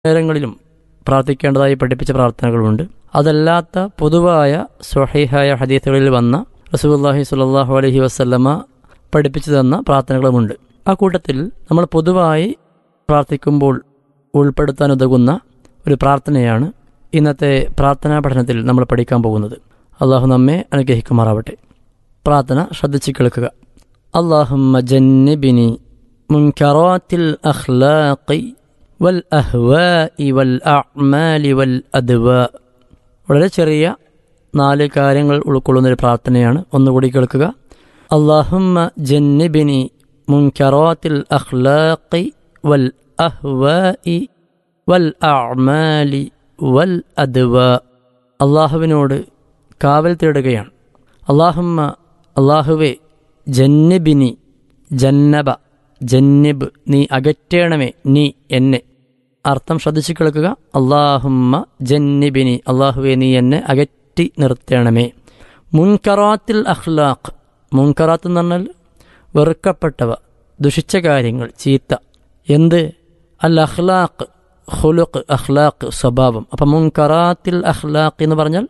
നേരങ്ങളിലും പ്രാർത്ഥിക്കേണ്ടതായി പഠിപ്പിച്ച പ്രാർത്ഥനകളുണ്ട് അതല്ലാത്ത പൊതുവായ സ്വഹീഹായ ഹദീത്തുകളിൽ വന്ന റസൂലുള്ളാഹി സ്വല്ലല്ലാഹു അലൈഹി വസല്ലമ പഠിപ്പിച്ചു തന്ന പ്രാർത്ഥനകളുമുണ്ട് ആ കൂട്ടത്തിൽ നമ്മൾ പൊതുവായി പ്രാർത്ഥിക്കുമ്പോൾ ഉൾപ്പെടുത്താൻ ഉതകുന്ന ഒരു പ്രാർത്ഥനയാണ് ഇന്നത്തെ പ്രാർത്ഥനാ പഠനത്തിൽ നമ്മൾ പഠിക്കാൻ പോകുന്നത് അള്ളാഹു നമ്മെ അനുഗ്രഹിക്കുമാറാവട്ടെ പ്രാർത്ഥന ശ്രദ്ധിച്ച് കേൾക്കുക അള്ളാഹുമ്മ ജന്നിബിനി മുൻകറാത്തിൽ അഖ്ലാഖി വൽ അഹ്വാഇ വൽ അഅ്മാലി വൽ അദ്വാ വളരെ ചെറിയ നാല് കാര്യങ്ങൾ ഉൾക്കൊള്ളുന്ന ഒരു പ്രാർത്ഥനയാണ് ഒന്നുകൂടി കേൾക്കുക അള്ളാഹുമ്മ ജന്നിബിനി മുൻകറാത്തിൽ അഖ്ലാഖി വൽ അഹ്വാഇ വൽ അഅ്മാലി വൽ അദ്വാ അള്ളാഹുവിനോട് കാവൽ തേടുകയാണ് അള്ളാഹുമ്മ അള്ളാഹുവെ ജന്നിബിനി ജന്നബ ജന്നിബ് നീ അകറ്റേണമേ നീ എന്നെ അർത്ഥം ശ്രദ്ധിച്ചു കേൾക്കുക അള്ളാഹുമ്മ ജന്നിബിനി അള്ളാഹുവെ നീ എന്നെ അകറ്റി നിർത്തണമേ മുൻകറാത്തിൽ അഖ്ലാഖ് മുൻകറാത്ത് എന്ന് പറഞ്ഞാൽ വെറുക്കപ്പെട്ടവ ദുഷിച്ച കാര്യങ്ങൾ ചീത്ത എന്ത് അൽ അഖ്ലാഖ് ഹുലുഖ് അഖ്ലാഖ് സ്വഭാവം അപ്പം മുൻകറാത്തിൽ അഖ്ലാഖ് എന്ന് പറഞ്ഞാൽ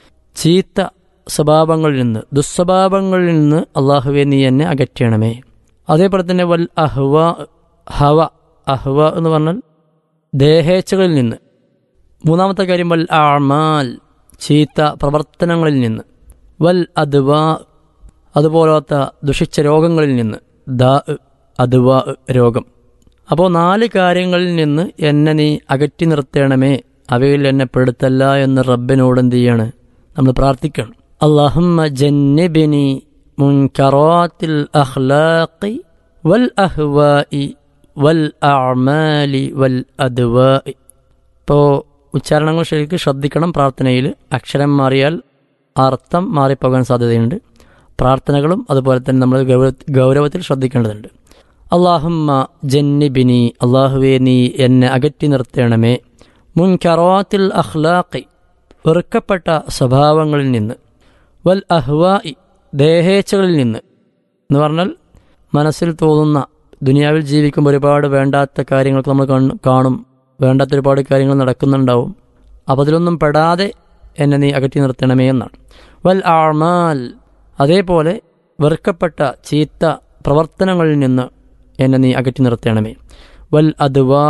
ചീത്ത സ്വഭാവങ്ങളിൽ നിന്ന് ദുസ്വഭാവങ്ങളിൽ നിന്ന് അള്ളാഹുവെ നീ എന്നെ അകറ്റണമേ അതേപോലെ തന്നെ വൽ അഹ്വ ഹവ അഹ്വ എന്ന് പറഞ്ഞാൽ ദേഹേച്ഛകളിൽ നിന്ന് മൂന്നാമത്തെ കാര്യം വൽ ആമാൽ ചീത്ത പ്രവർത്തനങ്ങളിൽ നിന്ന് വൽ അദ്വാ അതുപോലത്തെ ദുഷിച്ച രോഗങ്ങളിൽ നിന്ന് ദ അദ്വാ രോഗം അപ്പോൾ നാല് കാര്യങ്ങളിൽ നിന്ന് എന്നെ നീ അകറ്റി നിർത്തണമേ അവയിൽ എന്നെ പെടുത്തല്ല എന്ന് റബ്ബിനോട് എന്ത് ചെയ്യാണ് നമ്മൾ പ്രാർത്ഥിക്കണം അള്ളാഹുമ്മ ജന്നിബിനി മുൻകറാത്തിൽ അഖ്ലാഖി വൽ അഹ്വാഇ വൽ അഅ്മാലി വൽ അദ്വാഇ ഇപ്പോൾ ഉച്ചാരണങ്ങൾ ശരിക്കും ശ്രദ്ധിക്കണം പ്രാർത്ഥനയിൽ അക്ഷരം മാറിയാൽ അർത്ഥം മാറിപ്പോകാൻ സാധ്യതയുണ്ട് പ്രാർത്ഥനകളും അതുപോലെ തന്നെ നമ്മൾ ഗൗരവ ഗൗരവത്തിൽ ശ്രദ്ധിക്കേണ്ടതുണ്ട് അള്ളാഹുമ്മ ജന്നിബിനി അള്ളാഹുവെ നീ എന്നെ അകറ്റി നിർത്തണമേ മുൻകറാത്തിൽ അഖ്ലാഖി വെറുക്കപ്പെട്ട സ്വഭാവങ്ങളിൽ നിന്ന് വൽ അഹ്വായി ദേഹേച്ഛകളിൽ നിന്ന് എന്ന് പറഞ്ഞാൽ മനസ്സിൽ തോന്നുന്ന ദുനിയാവിൽ ജീവിക്കുമ്പോൾ ഒരുപാട് വേണ്ടാത്ത കാര്യങ്ങളൊക്കെ നമ്മൾ കാണും വേണ്ടാത്ത ഒരുപാട് കാര്യങ്ങൾ നടക്കുന്നുണ്ടാവും അപ്പോൾ അതിലൊന്നും പെടാതെ എന്നെ നീ അകറ്റി നിർത്തണമേ എന്നാണ് വൽ ആമാൽ അതേപോലെ വെറുക്കപ്പെട്ട ചീത്ത പ്രവർത്തനങ്ങളിൽ നിന്ന് എന്നെ നീ അകറ്റി നിർത്തണമേ വൽ അദ്വാ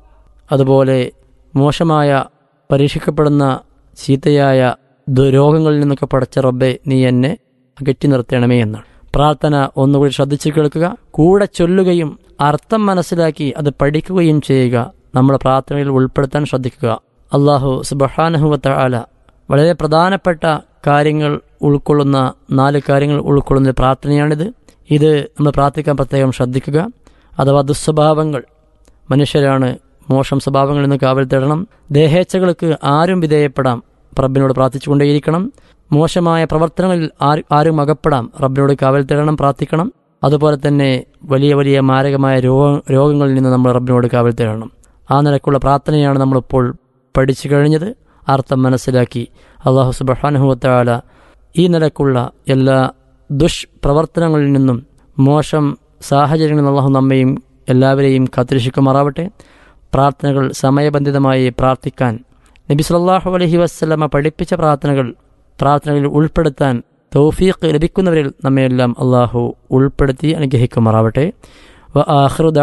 അതുപോലെ മോശമായ പരീക്ഷിക്കപ്പെടുന്ന ചീത്തയായ ദുരോഗങ്ങളിൽ നിന്നൊക്കെ പടച്ച റബ്ബെ നീ എന്നെ അകറ്റി നിർത്തണമേ എന്നാണ് പ്രാർത്ഥന ഒന്നുകൂടി ശ്രദ്ധിച്ചു കേൾക്കുക കൂടെ ചൊല്ലുകയും അർത്ഥം മനസ്സിലാക്കി അത് പഠിക്കുകയും ചെയ്യുക നമ്മുടെ പ്രാർത്ഥനയിൽ ഉൾപ്പെടുത്താൻ ശ്രദ്ധിക്കുക അള്ളാഹു സുബഹാനഹുവത്ത ആല വളരെ പ്രധാനപ്പെട്ട കാര്യങ്ങൾ ഉൾക്കൊള്ളുന്ന നാല് കാര്യങ്ങൾ ഉൾക്കൊള്ളുന്ന പ്രാർത്ഥനയാണിത് ഇത് നമ്മൾ പ്രാർത്ഥിക്കാൻ പ്രത്യേകം ശ്രദ്ധിക്കുക അഥവാ ദുസ്വഭാവങ്ങൾ മനുഷ്യരാണ് മോശം സ്വഭാവങ്ങളിൽ നിന്ന് കാവൽ തേടണം ദേഹേച്ഛകൾക്ക് ആരും വിധേയപ്പെടാം റബ്ബിനോട് പ്രാർത്ഥിച്ചുകൊണ്ടേയിരിക്കണം മോശമായ പ്രവർത്തനങ്ങളിൽ ആരും അകപ്പെടാം റബ്ബിനോട് കാവൽ തേടണം പ്രാർത്ഥിക്കണം അതുപോലെ തന്നെ വലിയ വലിയ മാരകമായ രോഗ രോഗങ്ങളിൽ നിന്ന് നമ്മൾ റബ്ബിനോട് കാവൽ തേടണം ആ നിലക്കുള്ള പ്രാർത്ഥനയാണ് നമ്മളിപ്പോൾ പഠിച്ചു കഴിഞ്ഞത് അർത്ഥം മനസ്സിലാക്കി അള്ളാഹു സുബഹാനുഹുവത്താല ഈ നിലക്കുള്ള എല്ലാ ദുഷ്പ്രവർത്തനങ്ങളിൽ നിന്നും മോശം സാഹചര്യങ്ങളിൽ അള്ളാഹു നമ്മയും എല്ലാവരെയും കാത്തിരക്ഷിക്കുമാറാവട്ടെ പ്രാർത്ഥനകൾ സമയബന്ധിതമായി പ്രാർത്ഥിക്കാൻ നബി സല്ലാഹു അലഹി വസ്ലമ പഠിപ്പിച്ച പ്രാർത്ഥനകൾ പ്രാർത്ഥനകളിൽ ഉൾപ്പെടുത്താൻ തൗഫീഖ് ലഭിക്കുന്നവരിൽ നമ്മയെല്ലാം അള്ളാഹു ഉൾപ്പെടുത്തി അനുഗ്രഹിക്കുമാറാവട്ടെ വ ആഹ്റുദ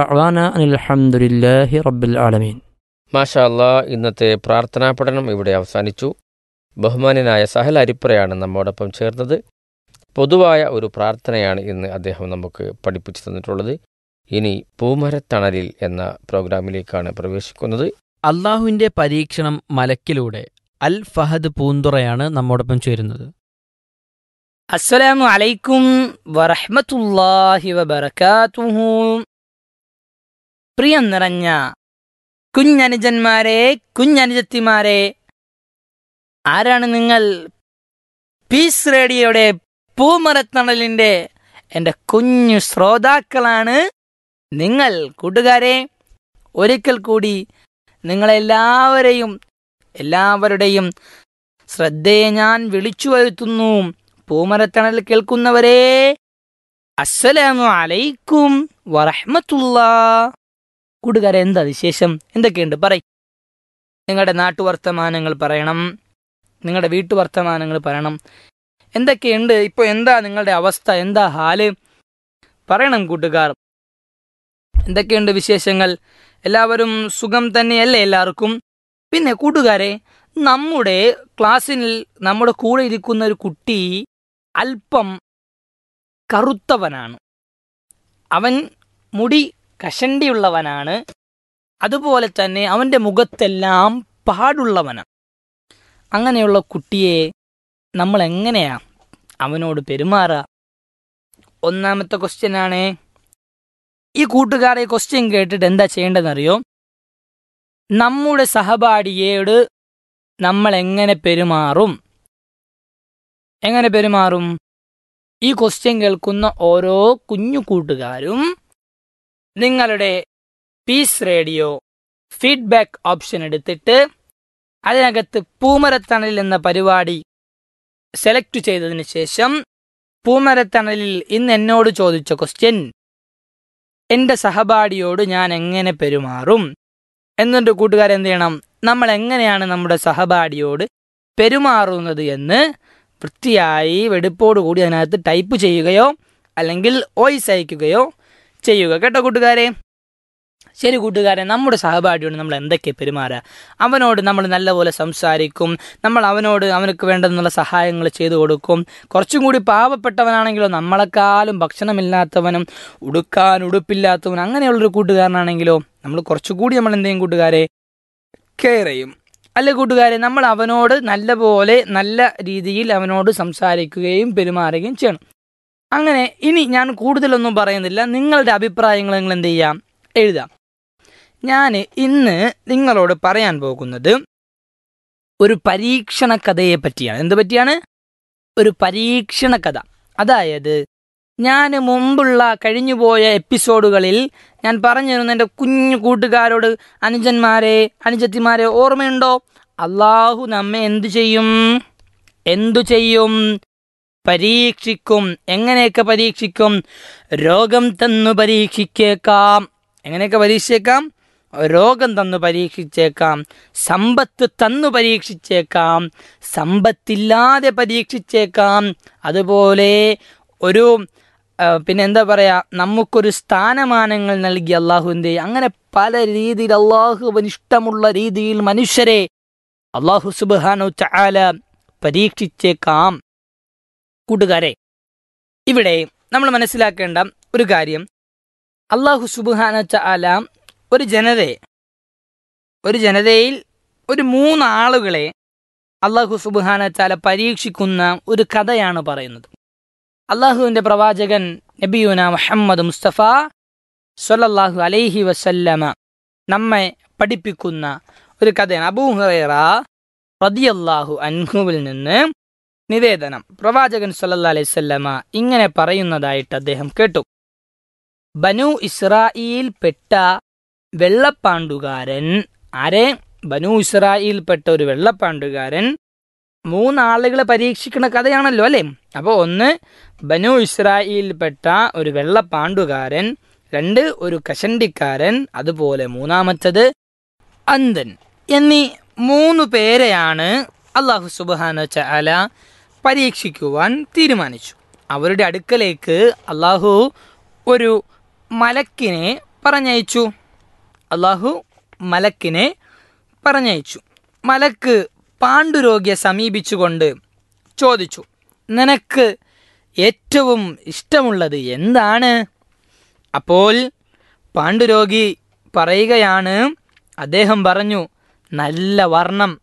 അലഹമുല്ലാഹി റബ്ബിൽ ആലമീൻ മാഷാ അല്ലാ ഇന്നത്തെ പ്രാർത്ഥനാ പഠനം ഇവിടെ അവസാനിച്ചു ബഹുമാനനായ സഹൽ അരിപ്പുറയാണ് നമ്മോടൊപ്പം ചേർന്നത് പൊതുവായ ഒരു പ്രാർത്ഥനയാണ് ഇന്ന് അദ്ദേഹം നമുക്ക് പഠിപ്പിച്ചു തന്നിട്ടുള്ളത് ഇനി പൂമരത്തണലിൽ എന്ന പ്രോഗ്രാമിലേക്കാണ് പ്രവേശിക്കുന്നത് അള്ളാഹുവിന്റെ പരീക്ഷണം മലക്കിലൂടെ അൽ ഫഹദ് പൂന്തുറയാണ് നമ്മോടൊപ്പം ചേരുന്നത് അസ്സലാമു അലൈക്കും വറഹ്മത്തുള്ളാഹി വബറകാതുഹു പ്രിയം നിറഞ്ഞ കുഞ്ഞനുജന്മാരെ കുഞ്ഞനുജത്തിമാരെ ആരാണ് നിങ്ങൾ പീസ് റേഡിയോയുടെ പൂമരത്തണലിന്റെ എൻ്റെ കുഞ്ഞു ശ്രോതാക്കളാണ് നിങ്ങൾ കൂട്ടുകാരെ ഒരിക്കൽ കൂടി നിങ്ങളെല്ലാവരെയും എല്ലാവരുടെയും ശ്രദ്ധയെ ഞാൻ വിളിച്ചു വരുത്തുന്നു പൂമരത്തണൽ കേൾക്കുന്നവരെ അസ്സലാമു അലൈക്കും വറഹ്മത്തുള്ളാ കൂട്ടുകാരെ എന്താ വിശേഷം എന്തൊക്കെയുണ്ട് പറയ് നിങ്ങളുടെ നാട്ടുവർത്തമാനങ്ങൾ പറയണം നിങ്ങളുടെ വീട്ടുവർത്തമാനങ്ങൾ പറയണം എന്തൊക്കെയുണ്ട് ഇപ്പോൾ എന്താ നിങ്ങളുടെ അവസ്ഥ എന്താ ഹാല് പറയണം കൂട്ടുകാർ എന്തൊക്കെയുണ്ട് വിശേഷങ്ങൾ എല്ലാവരും സുഖം തന്നെയല്ലേ എല്ലാവർക്കും പിന്നെ കൂട്ടുകാരെ നമ്മുടെ ക്ലാസ്സിൽ നമ്മുടെ കൂടെ ഇരിക്കുന്ന ഒരു കുട്ടി അല്പം കറുത്തവനാണ് അവൻ മുടി കഷണ്ടിയുള്ളവനാണ് അതുപോലെ തന്നെ അവൻ്റെ മുഖത്തെല്ലാം പാടുള്ളവനാണ് അങ്ങനെയുള്ള കുട്ടിയെ നമ്മൾ എങ്ങനെയാ അവനോട് പെരുമാറുക ഒന്നാമത്തെ ക്വസ്റ്റ്യൻ ആണ് ഈ കൂട്ടുകാരെ ക്വസ്റ്റ്യൻ കേട്ടിട്ട് എന്താ ചെയ്യേണ്ടതെന്നറിയോ നമ്മുടെ സഹപാഠിയോട് നമ്മൾ എങ്ങനെ പെരുമാറും എങ്ങനെ പെരുമാറും ഈ ക്വസ്റ്റ്യൻ കേൾക്കുന്ന ഓരോ കുഞ്ഞു കൂട്ടുകാരും നിങ്ങളുടെ പീസ് റേഡിയോ ഫീഡ്ബാക്ക് ഓപ്ഷൻ എടുത്തിട്ട് അതിനകത്ത് പൂമരത്തണലിൽ എന്ന പരിപാടി സെലക്ട് ചെയ്തതിന് ശേഷം പൂമരത്തണലിൽ ഇന്ന് എന്നോട് ചോദിച്ച ക്വസ്റ്റ്യൻ എൻ്റെ സഹപാഠിയോട് ഞാൻ എങ്ങനെ പെരുമാറും എന്നിട്ട് കൂട്ടുകാരെന്ത് ചെയ്യണം നമ്മൾ എങ്ങനെയാണ് നമ്മുടെ സഹപാഠിയോട് പെരുമാറുന്നത് എന്ന് വൃത്തിയായി വെടുപ്പോടുകൂടി അതിനകത്ത് ടൈപ്പ് ചെയ്യുകയോ അല്ലെങ്കിൽ വോയിസ് അയക്കുകയോ ചെയ്യുക കേട്ടോ കൂട്ടുകാരെ ശരി കൂട്ടുകാരെ നമ്മുടെ സഹപാഠിയോട് നമ്മൾ എന്തൊക്കെ പെരുമാറുക അവനോട് നമ്മൾ നല്ലപോലെ സംസാരിക്കും നമ്മൾ അവനോട് അവനക്ക് വേണ്ടുന്നുള്ള സഹായങ്ങൾ ചെയ്തു കൊടുക്കും കുറച്ചും കൂടി പാവപ്പെട്ടവനാണെങ്കിലോ നമ്മളെക്കാളും ഭക്ഷണമില്ലാത്തവനും ഉടുക്കാൻ ഉടുപ്പില്ലാത്തവനും അങ്ങനെയുള്ളൊരു കൂട്ടുകാരനാണെങ്കിലോ നമ്മൾ കുറച്ചുകൂടി നമ്മൾ എന്തെയും കൂട്ടുകാരെ കെയർ ചെയ്യും അല്ലെ കൂട്ടുകാരെ നമ്മൾ അവനോട് നല്ലപോലെ നല്ല രീതിയിൽ അവനോട് സംസാരിക്കുകയും പെരുമാറുകയും ചെയ്യണം അങ്ങനെ ഇനി ഞാൻ കൂടുതലൊന്നും പറയുന്നില്ല നിങ്ങളുടെ അഭിപ്രായങ്ങൾ നിങ്ങൾ എന്ത് ചെയ്യാം എഴുതാം ഞാൻ ഇന്ന് നിങ്ങളോട് പറയാൻ പോകുന്നത് ഒരു പരീക്ഷണ കഥയെ പറ്റിയാണ് എന്ത് പറ്റിയാണ് ഒരു പരീക്ഷണ കഥ അതായത് ഞാൻ മുമ്പുള്ള കഴിഞ്ഞുപോയ എപ്പിസോഡുകളിൽ ഞാൻ പറഞ്ഞിരുന്ന എൻ്റെ കുഞ്ഞു കൂട്ടുകാരോട് അനുജന്മാരെ അനുജത്തിമാരെ ഓർമ്മയുണ്ടോ അള്ളാഹു നമ്മെ എന്തു ചെയ്യും എന്തു ചെയ്യും പരീക്ഷിക്കും എങ്ങനെയൊക്കെ പരീക്ഷിക്കും രോഗം തന്നു പരീക്ഷിക്കേക്കാം എങ്ങനെയൊക്കെ പരീക്ഷിച്ചേക്കാം രോഗം തന്നു പരീക്ഷിച്ചേക്കാം സമ്പത്ത് തന്നു പരീക്ഷിച്ചേക്കാം സമ്പത്തില്ലാതെ പരീക്ഷിച്ചേക്കാം അതുപോലെ ഒരു ആ, പിന്നെ എന്താ പറയാ നമുക്കൊരു സ്ഥാനമാനങ്ങൾ നൽകി അള്ളാഹുവിൻ്റെ അങ്ങനെ പല രീതിയിൽ അള്ളാഹുവിന് ഇഷ്ടമുള്ള രീതിയിൽ മനുഷ്യരെ അള്ളാഹു സുബാനു ചാല പരീക്ഷിച്ചേക്കാം കൂട്ടുകാരെ ഇവിടെ നമ്മൾ മനസ്സിലാക്കേണ്ട ഒരു കാര്യം അള്ളാഹു സുബാന ചാല ഒരു ജനതയെ ഒരു ജനതയിൽ ഒരു മൂന്നാളുകളെ അള്ളാഹു സുബാന ചാല പരീക്ഷിക്കുന്ന ഒരു കഥയാണ് പറയുന്നത് അള്ളാഹുവിൻ്റെ പ്രവാചകൻ നബിയുന മുഹമ്മദ് മുസ്തഫ സൊല്ലാഹു അലൈഹി വസല്ലമ നമ്മെ പഠിപ്പിക്കുന്ന ഒരു കഥയാണ് അബൂ ഹുറൈറ റദിയല്ലാഹു അൻഹുവിൽ നിന്ന് നിവേദനം പ്രവാചകൻ സല്ലല്ലാഹു അലൈഹി വസല്ലമ ഇങ്ങനെ പറയുന്നതായിട്ട് അദ്ദേഹം കേട്ടു ബനു ഇസ്രായേൽപ്പെട്ട വെള്ളപ്പാണ്ടുകാരൻ ആരെ ബനു ഇസ്രായേൽപ്പെട്ട ഒരു വെള്ളപ്പാണ്ടുകാരൻ മൂന്നാളുകളെ പരീക്ഷിക്കുന്ന കഥയാണല്ലോ അല്ലേ അപ്പോൾ ഒന്ന് ബനു ഇസ്രായേലിൽപ്പെട്ട ഒരു വെള്ളപ്പാണ്ടുകാരൻ രണ്ട് ഒരു കഷണ്ടിക്കാരൻ അതുപോലെ മൂന്നാമത്തത് അന്തൻ എന്നീ മൂന്ന് പേരെയാണ് അള്ളാഹു സുബാന ചാല പരീക്ഷിക്കുവാൻ തീരുമാനിച്ചു അവരുടെ അടുക്കലേക്ക് അള്ളാഹു ഒരു മലക്കിനെ പറഞ്ഞയച്ചു അള്ളാഹു മലക്കിനെ പറഞ്ഞയച്ചു മലക്ക് പാണ്ഡുരോഗിയെ സമീപിച്ചുകൊണ്ട് ചോദിച്ചു നിനക്ക് ഏറ്റവും ഇഷ്ടമുള്ളത് എന്താണ് അപ്പോൾ പാണ്ഡുരോഗി പറയുകയാണ് അദ്ദേഹം പറഞ്ഞു നല്ല വർണ്ണം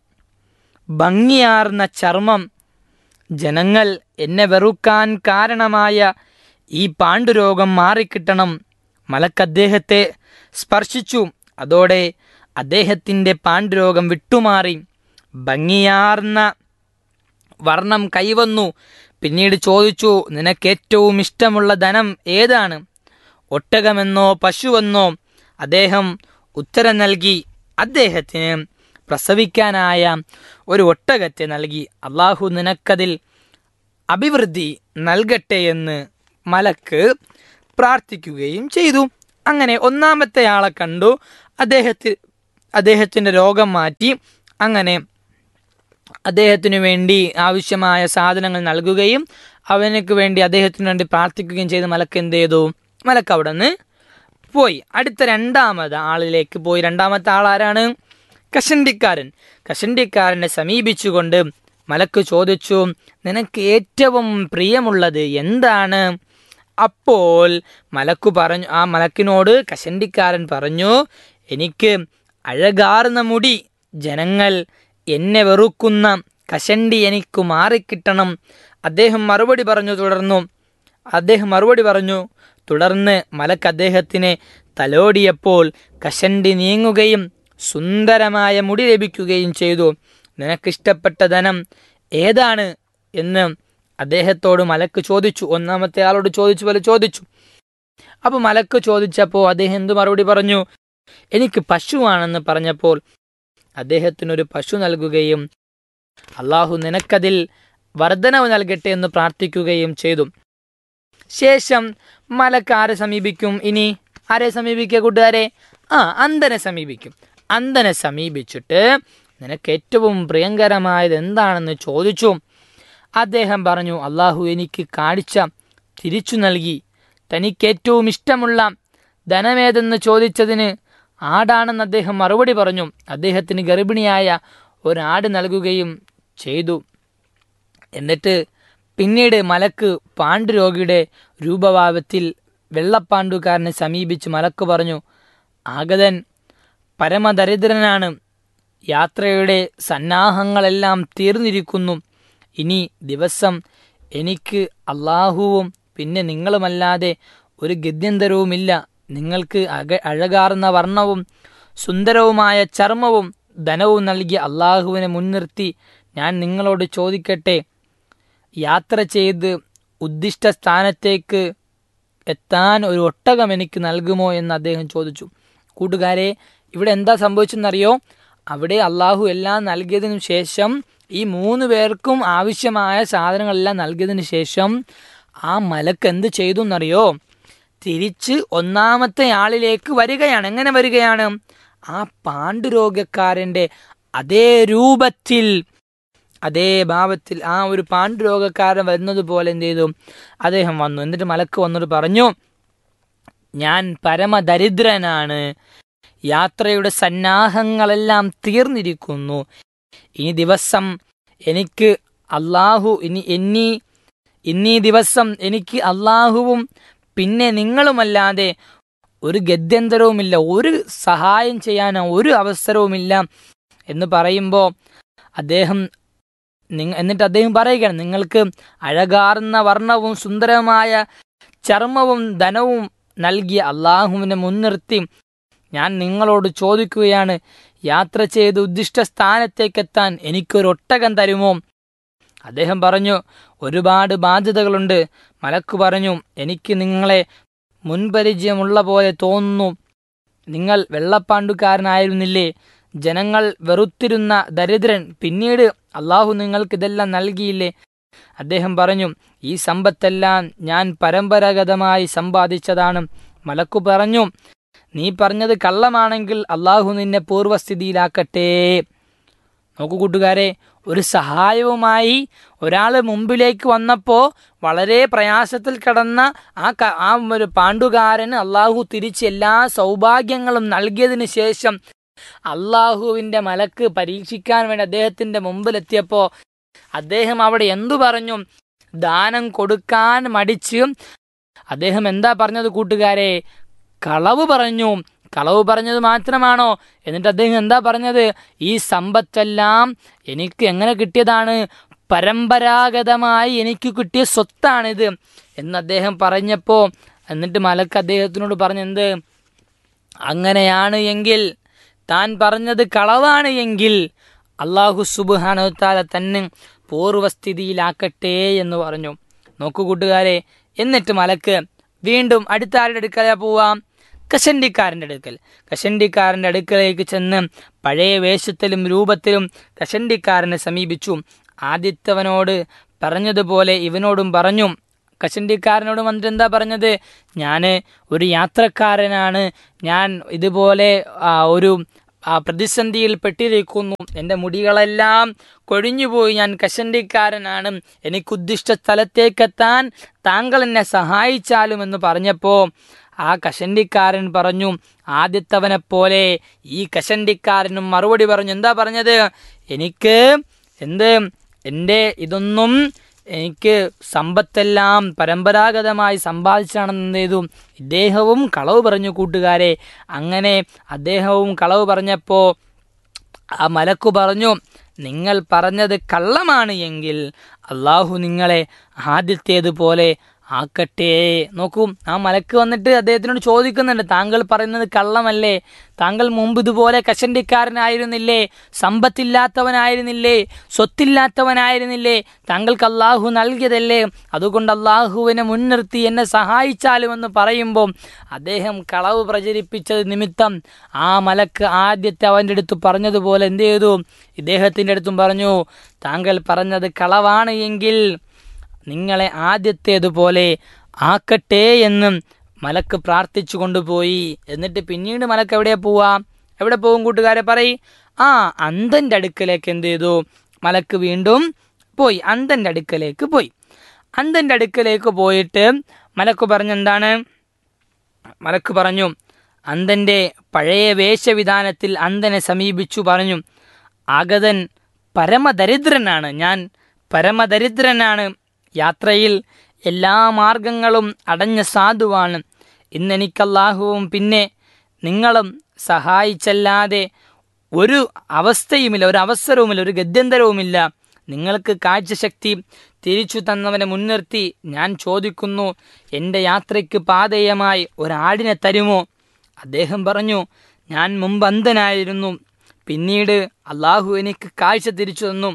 ഭംഗിയാർന്ന ചർമ്മം ജനങ്ങൾ എന്നെ വെറുക്കാൻ കാരണമായ ഈ പാണ്ഡുരോഗം മാറിക്കിട്ടണം മലക്ക് അദ്ദേഹത്തെ സ്പർശിച്ചു അതോടെ അദ്ദേഹത്തിൻ്റെ പാണ്ഡുരോഗം വിട്ടുമാറി ഭംഗിയാർന്ന വർണ്ണം കൈവന്നു പിന്നീട് ചോദിച്ചു നിനക്ക് ഏറ്റവും ഇഷ്ടമുള്ള ധനം ഏതാണ് ഒട്ടകമെന്നോ പശുവെന്നോ അദ്ദേഹം ഉത്തരം നൽകി അദ്ദേഹത്തിന് പ്രസവിക്കാനായ ഒരു ഒട്ടകത്തെ നൽകി അള്ളാഹു നിനക്കതിൽ അഭിവൃദ്ധി നൽകട്ടെ എന്ന് മലക്ക് പ്രാർത്ഥിക്കുകയും ചെയ്തു അങ്ങനെ ഒന്നാമത്തെ ആളെ കണ്ടു അദ്ദേഹത്തിന് അദ്ദേഹത്തിൻ്റെ രോഗം മാറ്റി അങ്ങനെ അദ്ദേഹത്തിനു വേണ്ടി ആവശ്യമായ സാധനങ്ങൾ നൽകുകയും അവനക്ക് വേണ്ടി അദ്ദേഹത്തിന് വേണ്ടി പ്രാർത്ഥിക്കുകയും ചെയ്ത് മലക്ക് എന്ത് ചെയ്തു മലക്ക് അവിടെ നിന്ന് പോയി അടുത്ത രണ്ടാമത് ആളിലേക്ക് പോയി രണ്ടാമത്തെ ആൾ ആരാണ് കഷണ്ടിക്കാരൻ കഷണ്ടിക്കാരനെ സമീപിച്ചുകൊണ്ട് മലക്ക് ചോദിച്ചു നിനക്ക് ഏറ്റവും പ്രിയമുള്ളത് എന്താണ് അപ്പോൾ മലക്കു പറഞ്ഞു ആ മലക്കിനോട് കഷണ്ടിക്കാരൻ പറഞ്ഞു എനിക്ക് അഴകാർന്ന മുടി ജനങ്ങൾ എന്നെ വെറുക്കുന്ന കഷണ്ടി എനിക്ക് മാറിക്കിട്ടണം അദ്ദേഹം മറുപടി പറഞ്ഞു തുടർന്നു അദ്ദേഹം മറുപടി പറഞ്ഞു തുടർന്ന് മലക്ക് അദ്ദേഹത്തിനെ തലോടിയപ്പോൾ കഷണ്ടി നീങ്ങുകയും സുന്ദരമായ മുടി ലഭിക്കുകയും ചെയ്തു നിനക്കിഷ്ടപ്പെട്ട ധനം ഏതാണ് എന്ന് അദ്ദേഹത്തോട് മലക്ക് ചോദിച്ചു ഒന്നാമത്തെ ആളോട് ചോദിച്ചു പോലെ ചോദിച്ചു അപ്പോൾ മലക്ക് ചോദിച്ചപ്പോൾ അദ്ദേഹം എന്തു മറുപടി പറഞ്ഞു എനിക്ക് പശുവാണെന്ന് പറഞ്ഞപ്പോൾ അദ്ദേഹത്തിനൊരു പശു നൽകുകയും അള്ളാഹു നിനക്കതിൽ വർധനവ് നൽകട്ടെ എന്ന് പ്രാർത്ഥിക്കുകയും ചെയ്തു ശേഷം മലക്ക് ആരെ സമീപിക്കും ഇനി ആരെ സമീപിക്കുക കൂട്ടുകാരെ ആ അന്ധനെ സമീപിക്കും അന്ധനെ സമീപിച്ചിട്ട് നിനക്ക് ഏറ്റവും പ്രിയങ്കരമായത് എന്താണെന്ന് ചോദിച്ചു അദ്ദേഹം പറഞ്ഞു അള്ളാഹു എനിക്ക് കാഴ്ച തിരിച്ചു നൽകി തനിക്ക് ഏറ്റവും ഇഷ്ടമുള്ള ധനമേതെന്ന് ചോദിച്ചതിന് ആടാണെന്ന് അദ്ദേഹം മറുപടി പറഞ്ഞു അദ്ദേഹത്തിന് ഗർഭിണിയായ ഒരാട് നൽകുകയും ചെയ്തു എന്നിട്ട് പിന്നീട് മലക്ക് പാണ്ഡുരോഗിയുടെ രൂപഭാവത്തിൽ വെള്ളപ്പാണ്ഡുകാരനെ സമീപിച്ച് മലക്ക് പറഞ്ഞു ആഗതൻ പരമദരിദ്രനാണ് യാത്രയുടെ സന്നാഹങ്ങളെല്ലാം തീർന്നിരിക്കുന്നു ഇനി ദിവസം എനിക്ക് അള്ളാഹുവും പിന്നെ നിങ്ങളുമല്ലാതെ ഒരു ഗത്യന്തരവുമില്ല നിങ്ങൾക്ക് അക അഴകാർന്ന വർണ്ണവും സുന്ദരവുമായ ചർമ്മവും ധനവും നൽകിയ അള്ളാഹുവിനെ മുൻനിർത്തി ഞാൻ നിങ്ങളോട് ചോദിക്കട്ടെ യാത്ര ചെയ്ത് ഉദ്ദിഷ്ട സ്ഥാനത്തേക്ക് എത്താൻ ഒരു ഒട്ടകം എനിക്ക് നൽകുമോ എന്ന് അദ്ദേഹം ചോദിച്ചു കൂട്ടുകാരെ ഇവിടെ എന്താ സംഭവിച്ചെന്നറിയോ അവിടെ അള്ളാഹു എല്ലാം നൽകിയതിനു ശേഷം ഈ മൂന്ന് പേർക്കും ആവശ്യമായ സാധനങ്ങളെല്ലാം നൽകിയതിനു ശേഷം ആ മലക്ക് എന്ത് ചെയ്തു എന്നറിയോ തിരിച്ച് ഒന്നാമത്തെ ആളിലേക്ക് വരികയാണ് എങ്ങനെ വരികയാണ് ആ പാണ്ഡുരോഗക്കാരൻ്റെ അതേ രൂപത്തിൽ അതേ ഭാവത്തിൽ ആ ഒരു പാണ്ഡുരോഗക്കാരൻ വരുന്നത് പോലെ എന്ത് ചെയ്തു അദ്ദേഹം വന്നു എന്നിട്ട് മലക്ക് വന്നിട്ട് പറഞ്ഞു ഞാൻ പരമദരിദ്രനാണ് യാത്രയുടെ സന്നാഹങ്ങളെല്ലാം തീർന്നിരിക്കുന്നു ഇനി ദിവസം എനിക്ക് അള്ളാഹു ഇനി എന്നീ ഇന്നീ ദിവസം എനിക്ക് അള്ളാഹുവും പിന്നെ നിങ്ങളുമല്ലാതെ ഒരു ഗത്യന്തരവുമില്ല ഒരു സഹായം ചെയ്യാനോ ഒരു അവസരവുമില്ല എന്ന് പറയുമ്പോൾ അദ്ദേഹം നിങ്ങ എന്നിട്ട് അദ്ദേഹം പറയുകയാണ് നിങ്ങൾക്ക് അഴകാർന്ന വർണ്ണവും സുന്ദരമായ ചർമ്മവും ധനവും നൽകിയ അള്ളാഹുവിനെ മുൻനിർത്തി ഞാൻ നിങ്ങളോട് ചോദിക്കുകയാണ് യാത്ര ചെയ്ത് ഉദ്ദിഷ്ട സ്ഥാനത്തേക്കെത്താൻ എനിക്കൊരു ഒട്ടകം തരുമോ അദ്ദേഹം പറഞ്ഞു ഒരുപാട് ബാധ്യതകളുണ്ട് മലക്ക് പറഞ്ഞു എനിക്ക് നിങ്ങളെ മുൻപരിചയമുള്ള പോലെ തോന്നുന്നു നിങ്ങൾ വെള്ളപ്പാണ്ടുകാരനായിരുന്നില്ലേ ജനങ്ങൾ വെറുത്തിരുന്ന ദരിദ്രൻ പിന്നീട് അള്ളാഹു നിങ്ങൾക്ക് ഇതെല്ലാം നൽകിയില്ലേ അദ്ദേഹം പറഞ്ഞു ഈ സമ്പത്തെല്ലാം ഞാൻ പരമ്പരാഗതമായി സമ്പാദിച്ചതാണ് മലക്കു പറഞ്ഞു നീ പറഞ്ഞത് കള്ളമാണെങ്കിൽ അള്ളാഹു നിന്നെ പൂർവ്വസ്ഥിതിയിലാക്കട്ടെ നോക്കൂ കൂട്ടുകാരെ ഒരു സഹായവുമായി ഒരാൾ മുമ്പിലേക്ക് വന്നപ്പോൾ വളരെ പ്രയാസത്തിൽ കിടന്ന ആ ക- ആ ഒരു പാണ്ഡുകാരന് അള്ളാഹു തിരിച്ച് എല്ലാ സൗഭാഗ്യങ്ങളും നൽകിയതിന് ശേഷം അള്ളാഹുവിൻ്റെ മലക്ക് പരീക്ഷിക്കാൻ വേണ്ടി അദ്ദേഹത്തിൻ്റെ മുമ്പിലെത്തിയപ്പോൾ അദ്ദേഹം അവിടെ എന്തു പറഞ്ഞു ദാനം കൊടുക്കാൻ മടിച്ച് അദ്ദേഹം എന്താ പറഞ്ഞത് കൂട്ടുകാരെ കളവ് പറഞ്ഞു കളവ് പറഞ്ഞത് മാത്രമാണോ എന്നിട്ട് അദ്ദേഹം എന്താ പറഞ്ഞത് ഈ സമ്പത്തെല്ലാം എനിക്ക് എങ്ങനെ കിട്ടിയതാണ് പരമ്പരാഗതമായി എനിക്ക് കിട്ടിയ സ്വത്താണിത് എന്ന് അദ്ദേഹം പറഞ്ഞപ്പോൾ എന്നിട്ട് മലക്ക് അദ്ദേഹത്തിനോട് പറഞ്ഞെന്ത് അങ്ങനെയാണ് എങ്കിൽ താൻ പറഞ്ഞത് കളവാണ് എങ്കിൽ അള്ളാഹു സുബാനോത്താല തന്നെ പൂർവ്വസ്ഥിതിയിലാക്കട്ടെ എന്ന് പറഞ്ഞു നോക്കൂ കൂട്ടുകാരെ എന്നിട്ട് മലക്ക് വീണ്ടും അടുത്ത ആരുടെ അടുക്കലാ പോവാം കഷണ്ടിക്കാരൻ്റെ അടുക്കൽ കഷണ്ടിക്കാരൻ്റെ അടുക്കലേക്ക് ചെന്ന് പഴയ വേഷത്തിലും രൂപത്തിലും കഷണ്ടിക്കാരനെ സമീപിച്ചു ആദിത്യവനോട് പറഞ്ഞതുപോലെ ഇവനോടും പറഞ്ഞു കഷണ്ടിക്കാരനോട് വന്നിട്ട് എന്താ പറഞ്ഞത് ഞാൻ ഒരു യാത്രക്കാരനാണ് ഞാൻ ഇതുപോലെ ആ, ഒരു ആ പ്രതിസന്ധിയിൽ പെട്ടിരിക്കുന്നു എൻ്റെ മുടികളെല്ലാം കൊഴിഞ്ഞുപോയി ഞാൻ കശണ്ടിക്കാരനാണ് എനിക്ക് ഉദ്ദിഷ്ട സ്ഥലത്തേക്കെത്താൻ താങ്കൾ എന്നെ സഹായിച്ചാലും എന്ന് പറഞ്ഞപ്പോൾ ആ കശണ്ടിക്കാരൻ പറഞ്ഞു ആദ്യത്തവനെ പോലെ ഈ കശണ്ടിക്കാരനും മറുപടി പറഞ്ഞു എന്താ പറഞ്ഞത് എനിക്ക് എന്ത് എൻ്റെ ഇതൊന്നും എനിക്ക് സമ്പത്തെല്ലാം പരമ്പരാഗതമായി സമ്പാദിച്ചാണെന്ന് എന്ത് ചെയ്തു ഇദ്ദേഹവും കളവ് പറഞ്ഞു കൂട്ടുകാരെ അങ്ങനെ അദ്ദേഹവും കളവ് പറഞ്ഞപ്പോൾ ആ മലക്കു പറഞ്ഞു നിങ്ങൾ പറഞ്ഞത് കള്ളമാണ് എങ്കിൽ അള്ളാഹു നിങ്ങളെ ആദ്യത്തേതുപോലെ ആക്കട്ടെ നോക്കൂ ആ മലക്ക് വന്നിട്ട് അദ്ദേഹത്തിനോട് ചോദിക്കുന്നുണ്ട് താങ്കൾ പറയുന്നത് കള്ളമല്ലേ താങ്കൾ മുമ്പ് ഇതുപോലെ കശണ്ടിക്കാരനായിരുന്നില്ലേ സമ്പത്തില്ലാത്തവനായിരുന്നില്ലേ സ്വത്തില്ലാത്തവനായിരുന്നില്ലേ താങ്കൾക്ക് അള്ളാഹു നൽകിയതല്ലേ അതുകൊണ്ട് അള്ളാഹുവിനെ മുൻനിർത്തി എന്നെ സഹായിച്ചാലുമെന്ന് പറയുമ്പോൾ അദ്ദേഹം കളവ് പ്രചരിപ്പിച്ചത് നിമിത്തം ആ മലക്ക് ആദ്യത്തെ അവൻ്റെ അടുത്ത് പറഞ്ഞതുപോലെ എന്ത് ചെയ്തു ഇദ്ദേഹത്തിൻ്റെ അടുത്തും പറഞ്ഞു താങ്കൾ പറഞ്ഞത് കളവാണ് എങ്കിൽ നിങ്ങളെ ആദ്യത്തേതുപോലെ ആക്കട്ടെ എന്നും മലക്ക് പ്രാർത്ഥിച്ചു കൊണ്ടുപോയി എന്നിട്ട് പിന്നീട് മലക്ക് എവിടെ പോവാ എവിടെ പോകും കൂട്ടുകാരെ പറയ് ആ അന്തൻ്റെ അടുക്കലേക്ക് എന്ത് ചെയ്തു മലക്ക് വീണ്ടും പോയി അന്തൻ്റെ അടുക്കലേക്ക് പോയി അന്തൻ്റെ അടുക്കലേക്ക് പോയിട്ട് മലക്ക് പറഞ്ഞെന്താണ് മലക്ക് പറഞ്ഞു അന്തൻ്റെ പഴയ വേഷവിധാനത്തിൽ അന്തനെ സമീപിച്ചു പറഞ്ഞു ആഗതൻ പരമദരിദ്രനാണ് ഞാൻ പരമദരിദ്രനാണ് യാത്രയിൽ എല്ലാ മാർഗങ്ങളും അടഞ്ഞ സാധുവാണ് ഇന്നെനിക്കല്ലാഹുവും പിന്നെ നിങ്ങളും സഹായിച്ചല്ലാതെ ഒരു അവസ്ഥയുമില്ല ഒരു അവസരവുമില്ല ഒരു ഗത്യന്തരവുമില്ല നിങ്ങൾക്ക് കാഴ്ചശക്തി തിരിച്ചു തന്നവനെ മുൻനിർത്തി ഞാൻ ചോദിക്കുന്നു എൻ്റെ യാത്രയ്ക്ക് പാതേയമായി ഒരാടിനെ തരുമോ അദ്ദേഹം പറഞ്ഞു ഞാൻ മുമ്പ് അന്ധനായിരുന്നു പിന്നീട് അള്ളാഹു എനിക്ക് കാഴ്ച തിരിച്ചു തന്നു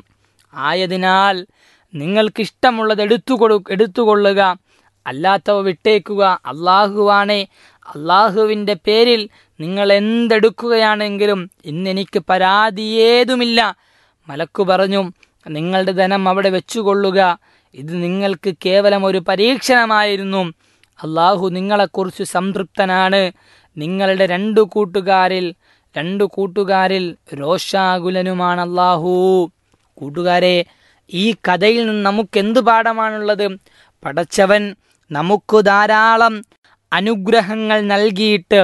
ആയതിനാൽ നിങ്ങൾക്കിഷ്ടമുള്ളത് എടുത്തുകൊടു എടുത്തുകൊള്ളുക അല്ലാത്തവ വിട്ടേക്കുക അള്ളാഹുവാണേ അള്ളാഹുവിൻ്റെ പേരിൽ നിങ്ങൾ എന്തെടുക്കുകയാണെങ്കിലും ഇന്നെനിക്ക് പരാതിയേതുമില്ല മലക്കു പറഞ്ഞു നിങ്ങളുടെ ധനം അവിടെ വെച്ചുകൊള്ളുക ഇത് നിങ്ങൾക്ക് കേവലം ഒരു പരീക്ഷണമായിരുന്നു അള്ളാഹു നിങ്ങളെക്കുറിച്ച് സംതൃപ്തനാണ് നിങ്ങളുടെ രണ്ടു കൂട്ടുകാരിൽ രണ്ടു കൂട്ടുകാരിൽ രോഷാകുലനുമാണ് അള്ളാഹു കൂട്ടുകാരെ ഈ കഥയിൽ നിന്ന് നമുക്ക് എന്ത് പാഠമാണുള്ളത് പടച്ചവൻ നമുക്ക് ധാരാളം അനുഗ്രഹങ്ങൾ നൽകിയിട്ട്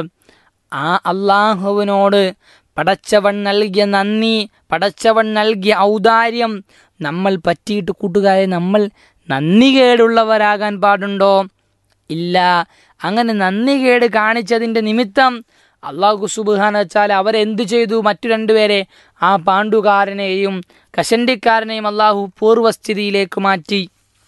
ആ അള്ളാഹുവിനോട് പടച്ചവൻ നൽകിയ നന്ദി പടച്ചവൻ നൽകിയ ഔദാര്യം നമ്മൾ പറ്റിയിട്ട് കൂട്ടുകാരെ നമ്മൾ നന്ദികേടുള്ളവരാകാൻ പാടുണ്ടോ ഇല്ല അങ്ങനെ നന്ദികേട് കാണിച്ചതിൻ്റെ നിമിത്തം അള്ളാഹു സുബാന വെച്ചാൽ അവരെന്തു ചെയ്തു മറ്റു രണ്ടുപേരെ ആ പാണ്ഡുകാരനെയും കശണ്ടിക്കാരനെയും അള്ളാഹു പൂർവ്വസ്ഥിതിയിലേക്ക് മാറ്റി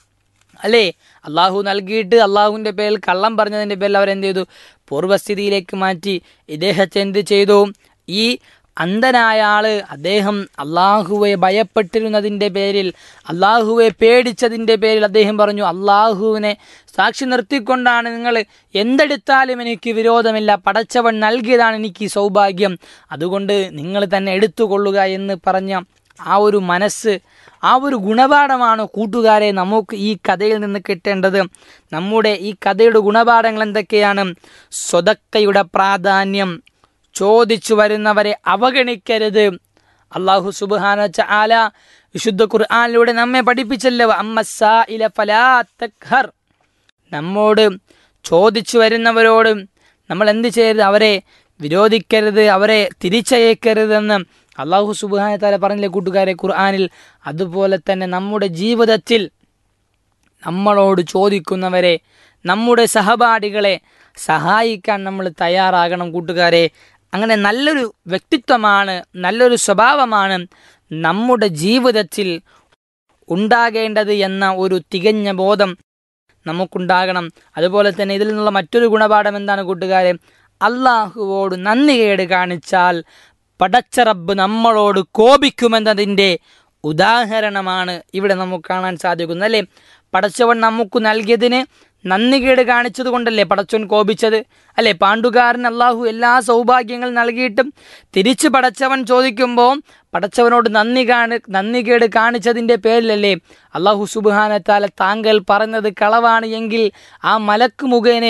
അല്ലേ അള്ളാഹു നൽകിയിട്ട് അള്ളാഹുവിൻ്റെ പേരിൽ കള്ളം പറഞ്ഞതിൻ്റെ പേരിൽ അവരെന്ത് ചെയ്തു പൂർവ്വസ്ഥിതിയിലേക്ക് മാറ്റി ഇദ്ദേഹത്തെ എന്ത് ചെയ്തു ഈ അന്ധനായ ആള് അദ്ദേഹം അള്ളാഹുവെ ഭയപ്പെട്ടിരുന്നതിൻ്റെ പേരിൽ അള്ളാഹുവെ പേടിച്ചതിൻ്റെ പേരിൽ അദ്ദേഹം പറഞ്ഞു അള്ളാഹുവിനെ സാക്ഷി നിർത്തിക്കൊണ്ടാണ് നിങ്ങൾ എന്തെടുത്താലും എനിക്ക് വിരോധമില്ല പടച്ചവൻ നൽകിയതാണ് എനിക്ക് ഈ സൗഭാഗ്യം അതുകൊണ്ട് നിങ്ങൾ തന്നെ എടുത്തുകൊള്ളുക എന്ന് പറഞ്ഞ ആ ഒരു മനസ്സ് ആ ഒരു ഗുണപാഠമാണ് കൂട്ടുകാരെ നമുക്ക് ഈ കഥയിൽ നിന്ന് കിട്ടേണ്ടത് നമ്മുടെ ഈ കഥയുടെ ഗുണപാഠങ്ങൾ എന്തൊക്കെയാണ് സ്വതക്കയുടെ പ്രാധാന്യം ചോദിച്ചു വരുന്നവരെ അവഗണിക്കരുത് അള്ളാഹു സുബാന ആല വിശുദ്ധ ഖുർആാനിലൂടെ നമ്മെ പഠിപ്പിച്ചല്ലോ അമ്മ ഫലാ തഖ്ഹർ നമ്മോട് ചോദിച്ചു വരുന്നവരോട് നമ്മൾ എന്ത് ചെയ്യരുത് അവരെ വിരോധിക്കരുത് അവരെ തിരിച്ചയക്കരുതെന്ന് അള്ളാഹു സുബാന താല പറഞ്ഞില്ലേ കൂട്ടുകാരെ ഖുർആാനിൽ അതുപോലെ തന്നെ നമ്മുടെ ജീവിതത്തിൽ നമ്മളോട് ചോദിക്കുന്നവരെ നമ്മുടെ സഹപാഠികളെ സഹായിക്കാൻ നമ്മൾ തയ്യാറാകണം കൂട്ടുകാരെ അങ്ങനെ നല്ലൊരു വ്യക്തിത്വമാണ് നല്ലൊരു സ്വഭാവമാണ് നമ്മുടെ ജീവിതത്തിൽ ഉണ്ടാകേണ്ടത് എന്ന ഒരു തികഞ്ഞ ബോധം നമുക്കുണ്ടാകണം അതുപോലെ തന്നെ ഇതിൽ നിന്നുള്ള മറ്റൊരു ഗുണപാഠം എന്താണ് കൂട്ടുകാരെ അള്ളാഹുവോട് നന്ദികേട് കാണിച്ചാൽ പടച്ച റബ്ബ് നമ്മളോട് കോപിക്കുമെന്നതിൻ്റെ ഉദാഹരണമാണ് ഇവിടെ നമുക്ക് കാണാൻ സാധിക്കുന്നത് അല്ലേ പടച്ചവൻ നമുക്ക് നൽകിയതിന് നന്ദികേട് കാണിച്ചത് കൊണ്ടല്ലേ പടച്ചവൻ കോപിച്ചത് അല്ലേ പാണ്ഡുകാരൻ അള്ളാഹു എല്ലാ സൗഭാഗ്യങ്ങൾ നൽകിയിട്ടും തിരിച്ച് പടച്ചവൻ ചോദിക്കുമ്പോൾ പടച്ചവനോട് നന്ദി കാണി നന്ദികേട് കാണിച്ചതിൻ്റെ പേരിലല്ലേ അള്ളാഹു സുബാനത്താല താങ്കൾ പറഞ്ഞത് കളവാണ് എങ്കിൽ ആ മലക്ക് മുഖേനെ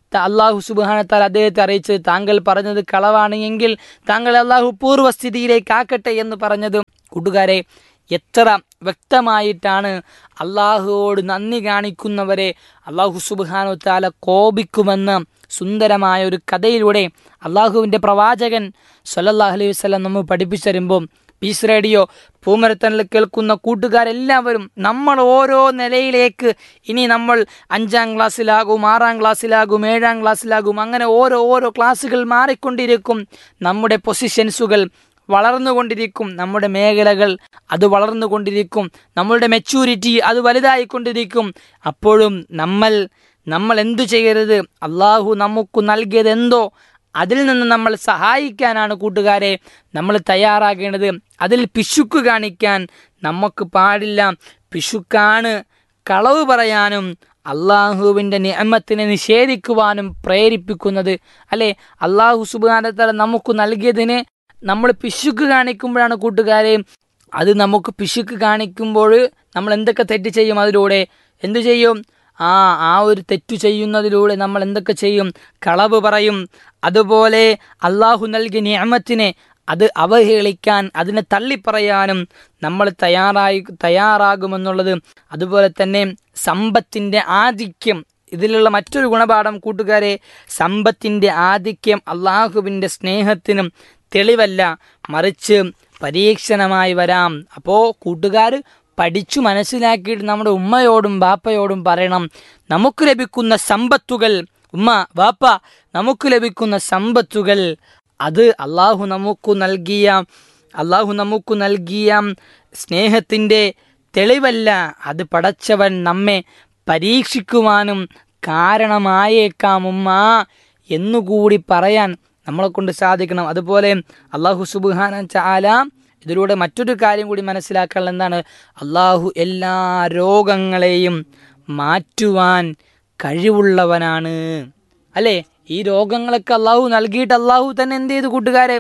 ത- അള്ളാഹു സുബാനത്താൽ അദ്ദേഹത്തെ അറിയിച്ചത് താങ്കൾ പറഞ്ഞത് കളവാണ് എങ്കിൽ താങ്കൾ അള്ളാഹു പൂർവ്വസ്ഥിതിയിലേക്ക് ആക്കട്ടെ എന്ന് പറഞ്ഞത് കൂട്ടുകാരെ എത്ര വ്യക്തമായിട്ടാണ് അള്ളാഹുവോട് നന്ദി കാണിക്കുന്നവരെ അള്ളാഹു സുബാനു താല കോപിക്കുമെന്ന് സുന്ദരമായ ഒരു കഥയിലൂടെ അള്ളാഹുവിൻ്റെ പ്രവാചകൻ സല്ലല്ലാഹു അലൈഹി വസല്ലം നമ്മൾ പഠിപ്പിച്ചു തരുമ്പോൾ പീസ് റേഡിയോ പൂമരത്തണിൽ കേൾക്കുന്ന കൂട്ടുകാരെല്ലാവരും നമ്മൾ ഓരോ നിലയിലേക്ക് ഇനി നമ്മൾ അഞ്ചാം ക്ലാസ്സിലാകും ആറാം ക്ലാസ്സിലാകും ഏഴാം ക്ലാസ്സിലാകും അങ്ങനെ ഓരോ ഓരോ ക്ലാസ്സുകൾ മാറിക്കൊണ്ടിരിക്കും നമ്മുടെ പൊസിഷൻസുകൾ വളർന്നുകൊണ്ടിരിക്കും നമ്മുടെ മേഖലകൾ അത് വളർന്നുകൊണ്ടിരിക്കും നമ്മളുടെ മെച്യൂരിറ്റി അത് വലുതായിക്കൊണ്ടിരിക്കും അപ്പോഴും നമ്മൾ നമ്മൾ എന്തു ചെയ്യരുത് അള്ളാഹു നമുക്ക് നൽകിയത് എന്തോ അതിൽ നിന്ന് നമ്മൾ സഹായിക്കാനാണ് കൂട്ടുകാരെ നമ്മൾ തയ്യാറാകേണ്ടത് അതിൽ പിശുക്ക് കാണിക്കാൻ നമുക്ക് പാടില്ല പിശുക്കാണ് കളവ് പറയാനും അള്ളാഹുവിൻ്റെ നിയമത്തിനെ നിഷേധിക്കുവാനും പ്രേരിപ്പിക്കുന്നത് അല്ലെ അള്ളാഹു സുബാനത്തല നമുക്ക് നൽകിയതിന് നമ്മൾ പിശുക്ക് കാണിക്കുമ്പോഴാണ് കൂട്ടുകാരെ അത് നമുക്ക് പിശുക്ക് കാണിക്കുമ്പോൾ നമ്മൾ എന്തൊക്കെ തെറ്റ് ചെയ്യും അതിലൂടെ എന്തു ചെയ്യും ആ ആ ഒരു തെറ്റു ചെയ്യുന്നതിലൂടെ നമ്മൾ എന്തൊക്കെ ചെയ്യും കളവ് പറയും അതുപോലെ അള്ളാഹു നൽകിയ നിയമത്തിനെ അത് അവഹേളിക്കാൻ അതിനെ തള്ളിപ്പറയാനും നമ്മൾ തയ്യാറായി തയ്യാറാകുമെന്നുള്ളത് അതുപോലെ തന്നെ സമ്പത്തിൻ്റെ ആധിക്യം ഇതിലുള്ള മറ്റൊരു ഗുണപാഠം കൂട്ടുകാരെ സമ്പത്തിൻ്റെ ആധിക്യം അള്ളാഹുവിൻ്റെ സ്നേഹത്തിനും തെളിവല്ല മറിച്ച് പരീക്ഷണമായി വരാം അപ്പോൾ കൂട്ടുകാർ പഠിച്ചു മനസ്സിലാക്കിയിട്ട് നമ്മുടെ ഉമ്മയോടും ബാപ്പയോടും പറയണം നമുക്ക് ലഭിക്കുന്ന സമ്പത്തുകൾ ഉമ്മ ബാപ്പ നമുക്ക് ലഭിക്കുന്ന സമ്പത്തുകൾ അത് അള്ളാഹു നമുക്ക് നൽകിയ അള്ളാഹു നമുക്ക് നൽകിയ സ്നേഹത്തിൻ്റെ തെളിവല്ല അത് പടച്ചവൻ നമ്മെ പരീക്ഷിക്കുവാനും കാരണമായേക്കാം ഉമ്മ എന്നുകൂടി പറയാൻ നമ്മളെ കൊണ്ട് സാധിക്കണം അതുപോലെ അള്ളാഹു സുബാന ചാല ഇതിലൂടെ മറ്റൊരു കാര്യം കൂടി മനസ്സിലാക്കാനുള്ള എന്താണ് അള്ളാഹു എല്ലാ രോഗങ്ങളെയും മാറ്റുവാൻ കഴിവുള്ളവനാണ് അല്ലേ ഈ രോഗങ്ങളൊക്കെ അള്ളാഹു നൽകിയിട്ട് അള്ളാഹു തന്നെ എന്ത് ചെയ്തു കൂട്ടുകാരെ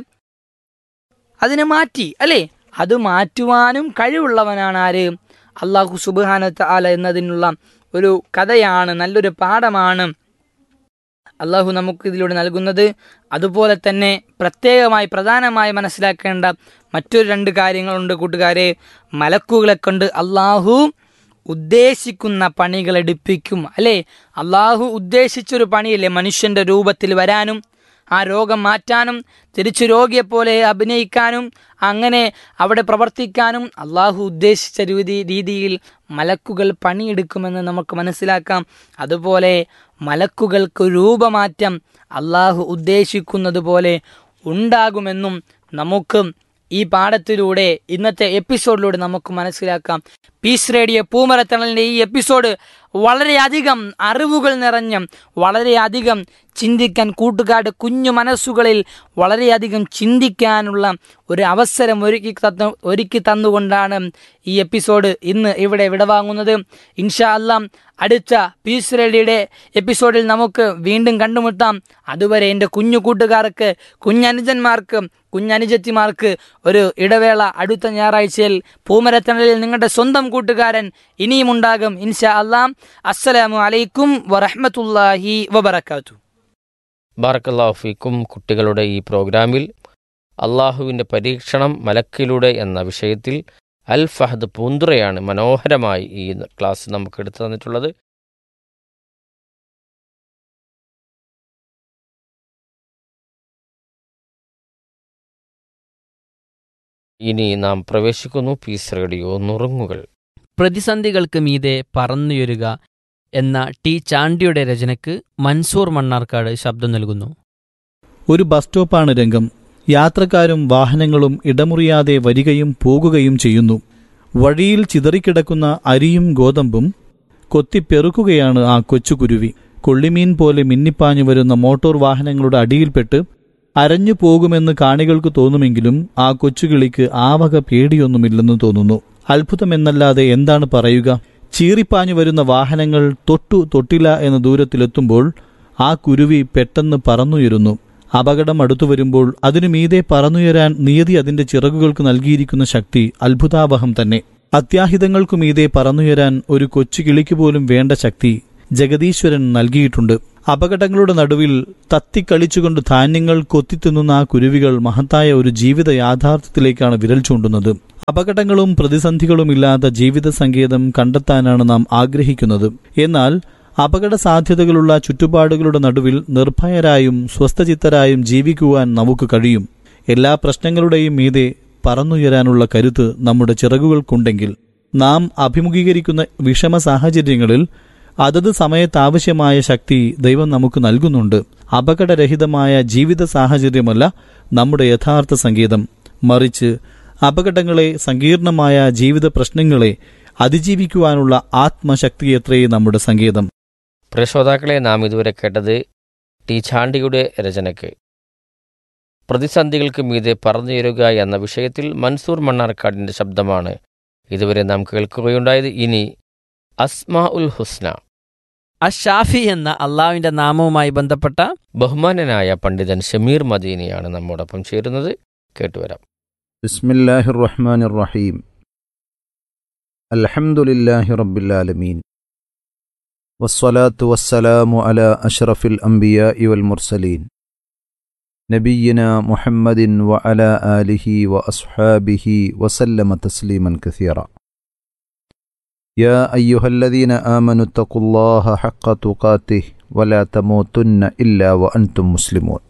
അതിനെ മാറ്റി അല്ലേ അത് മാറ്റുവാനും കഴിവുള്ളവനാണ് ആര് അള്ളാഹു സുബാനത്ത് ആല എന്നതിനുള്ള ഒരു കഥയാണ് നല്ലൊരു പാഠമാണ് അള്ളാഹു നമുക്ക് ഇതിലൂടെ നൽകുന്നത് അതുപോലെ തന്നെ പ്രത്യേകമായി പ്രധാനമായി മനസ്സിലാക്കേണ്ട മറ്റൊരു രണ്ട് കാര്യങ്ങളുണ്ട് കൂട്ടുകാരെ മലക്കുകളെ കൊണ്ട് അള്ളാഹു ഉദ്ദേശിക്കുന്ന പണികൾ എടുപ്പിക്കും അല്ലേ അള്ളാഹു ഉദ്ദേശിച്ചൊരു പണിയല്ലേ മനുഷ്യന്റെ രൂപത്തിൽ വരാനും ആ രോഗം മാറ്റാനും തിരിച്ചു രോഗിയെപ്പോലെ അഭിനയിക്കാനും അങ്ങനെ അവിടെ പ്രവർത്തിക്കാനും അള്ളാഹു ഉദ്ദേശിച്ച രീതി രീതിയിൽ മലക്കുകൾ പണിയെടുക്കുമെന്ന് നമുക്ക് മനസ്സിലാക്കാം അതുപോലെ മലക്കുകൾക്ക് രൂപമാറ്റം അള്ളാഹു ഉദ്ദേശിക്കുന്നത് പോലെ ഉണ്ടാകുമെന്നും നമുക്ക് ഈ പാഠത്തിലൂടെ ഇന്നത്തെ എപ്പിസോഡിലൂടെ നമുക്ക് മനസ്സിലാക്കാം പീസ് റേഡിയോ പൂമരത്തണലിൻ്റെ ഈ എപ്പിസോഡ് വളരെയധികം അറിവുകൾ നിറഞ്ഞ വളരെയധികം ചിന്തിക്കാൻ കൂട്ടുകാരുടെ കുഞ്ഞു മനസ്സുകളിൽ വളരെയധികം ചിന്തിക്കാനുള്ള ഒരു അവസരം ഒരുക്കി തന്നു ഒരുക്കി തന്നുകൊണ്ടാണ് ഈ എപ്പിസോഡ് ഇന്ന് ഇവിടെ വിടവാങ്ങുന്നത് ഇൻഷാ അല്ലാം അടുത്ത പീസ് റേഡിയുടെ എപ്പിസോഡിൽ നമുക്ക് വീണ്ടും കണ്ടുമുട്ടാം അതുവരെ എൻ്റെ കുഞ്ഞു കൂട്ടുകാർക്ക് കുഞ്ഞനുജന്മാർക്ക് കുഞ്ഞനുജത്തിമാർക്ക് ഒരു ഇടവേള അടുത്ത ഞായറാഴ്ചയിൽ പൂമരത്തണലിൽ നിങ്ങളുടെ സ്വന്തം കൂട്ടുകാരൻ ഇനിയും ഉണ്ടാകും ഇൻഷാ അല്ലാം അസ്സലാമു അലൈക്കും വറഹ്മത്തുള്ളാഹി വബറകാതുഹു ബാറക്കല്ലാഹു ഫീക്കും കുട്ടികളുടെ ഈ പ്രോഗ്രാമിൽ അള്ളാഹുവിൻ്റെ പരീക്ഷണം മലക്കിലൂടെ എന്ന വിഷയത്തിൽ അൽ ഫഹദ് പൂന്തുറയാണ് മനോഹരമായി ഈ ക്ലാസ് നമുക്ക് എടുത്തു തന്നിട്ടുള്ളത് ഇനി നാം പ്രവേശിക്കുന്നു പീസ് റേഡിയോ നുറുങ്ങുകൾ പ്രതിസന്ധികൾക്ക് മീതെ പറന്നുയരുക എന്ന ടി ചാണ്ടിയുടെ രചനയ്ക്ക് മൻസൂർ മണ്ണാർക്കാട് ശബ്ദം നൽകുന്നു ഒരു ബസ് സ്റ്റോപ്പാണ് രംഗം യാത്രക്കാരും വാഹനങ്ങളും ഇടമുറിയാതെ വരികയും പോകുകയും ചെയ്യുന്നു വഴിയിൽ ചിതറിക്കിടക്കുന്ന അരിയും ഗോതമ്പും കൊത്തിപ്പെറുക്കുകയാണ് ആ കൊച്ചുകുരുവി കൊള്ളിമീൻ പോലെ മിന്നിപ്പാഞ്ഞു വരുന്ന മോട്ടോർ വാഹനങ്ങളുടെ അടിയിൽപ്പെട്ട് അരഞ്ഞു പോകുമെന്ന് കാണികൾക്ക് തോന്നുമെങ്കിലും ആ കൊച്ചുകിളിക്ക് ആ വക പേടിയൊന്നുമില്ലെന്ന് തോന്നുന്നു അത്ഭുതമെന്നല്ലാതെ എന്താണ് പറയുക ചീറിപ്പാഞ്ഞു വരുന്ന വാഹനങ്ങൾ തൊട്ടു തൊട്ടില്ല എന്ന ദൂരത്തിലെത്തുമ്പോൾ ആ കുരുവി പെട്ടെന്ന് പറന്നുയരുന്നു അപകടം അടുത്തു വരുമ്പോൾ അതിനു മീതെ പറന്നുയരാൻ നിയതി അതിന്റെ ചിറകുകൾക്ക് നൽകിയിരിക്കുന്ന ശക്തി അത്ഭുതാവഹം തന്നെ അത്യാഹിതങ്ങൾക്കു മീതെ പറന്നുയരാൻ ഒരു കൊച്ചു കിളിക്ക് പോലും വേണ്ട ശക്തി ജഗദീശ്വരൻ നൽകിയിട്ടുണ്ട് അപകടങ്ങളുടെ നടുവിൽ തത്തിക്കളിച്ചുകൊണ്ട് ധാന്യങ്ങൾ കൊത്തിത്തിന്നുന്ന ആ കുരുവികൾ മഹത്തായ ഒരു ജീവിത യാഥാർത്ഥ്യത്തിലേക്കാണ് വിരൽ ചൂണ്ടുന്നത് അപകടങ്ങളും പ്രതിസന്ധികളും ഇല്ലാത്ത ജീവിത സങ്കേതം കണ്ടെത്താനാണ് നാം ആഗ്രഹിക്കുന്നത് എന്നാൽ അപകട സാധ്യതകളുള്ള ചുറ്റുപാടുകളുടെ നടുവിൽ നിർഭയരായും സ്വസ്ഥചിത്തരായും ജീവിക്കുവാൻ നമുക്ക് കഴിയും എല്ലാ പ്രശ്നങ്ങളുടെയും മീതെ പറന്നുയരാനുള്ള കരുത്ത് നമ്മുടെ ചിറകുകൾക്കുണ്ടെങ്കിൽ നാം അഭിമുഖീകരിക്കുന്ന വിഷമ സാഹചര്യങ്ങളിൽ അതത് സമയത്ത് ആവശ്യമായ ശക്തി ദൈവം നമുക്ക് നൽകുന്നുണ്ട് അപകടരഹിതമായ ജീവിത സാഹചര്യമല്ല നമ്മുടെ യഥാർത്ഥ സംഗീതം മറിച്ച് അപകടങ്ങളെ സങ്കീർണമായ ജീവിത പ്രശ്നങ്ങളെ അതിജീവിക്കുവാനുള്ള ആത്മശക്തിയത്രേ നമ്മുടെ സംഗീതം പ്രിയശ്രോതാക്കളെ നാം ഇതുവരെ കേട്ടത് ടി ചാണ്ടിയുടെ രചനയ്ക്ക് പ്രതിസന്ധികൾക്ക് മീതെ പറന്നുയരുക എന്ന വിഷയത്തിൽ മൻസൂർ മണ്ണാർക്കാടിന്റെ ശബ്ദമാണ് ഇതുവരെ നാം കേൾക്കുകയുണ്ടായത് ഇനി അസ്മാ ഉൽ ഹുസ്ന അഷാഫി എന്ന അള്ളാഹുവിന്റെ നാമവുമായി ബന്ധപ്പെട്ട ബഹുമാനനായ പണ്ഡിതൻ ഷമീർ മദീനിയാണ് നമ്മോടൊപ്പം ചേരുന്നത് കേട്ടുവരാം بسم الله الرحمن الرحيم الحمد لله رب العالمين والصلاة والسلام على أشرف الأنبياء والمرسلين نبينا محمد وعلى آله وأصحابه وسلم تسليما كثيرا يا أيها الذين آمنوا اتقوا الله حق تقاته ولا تموتن إلا وأنتم مسلمون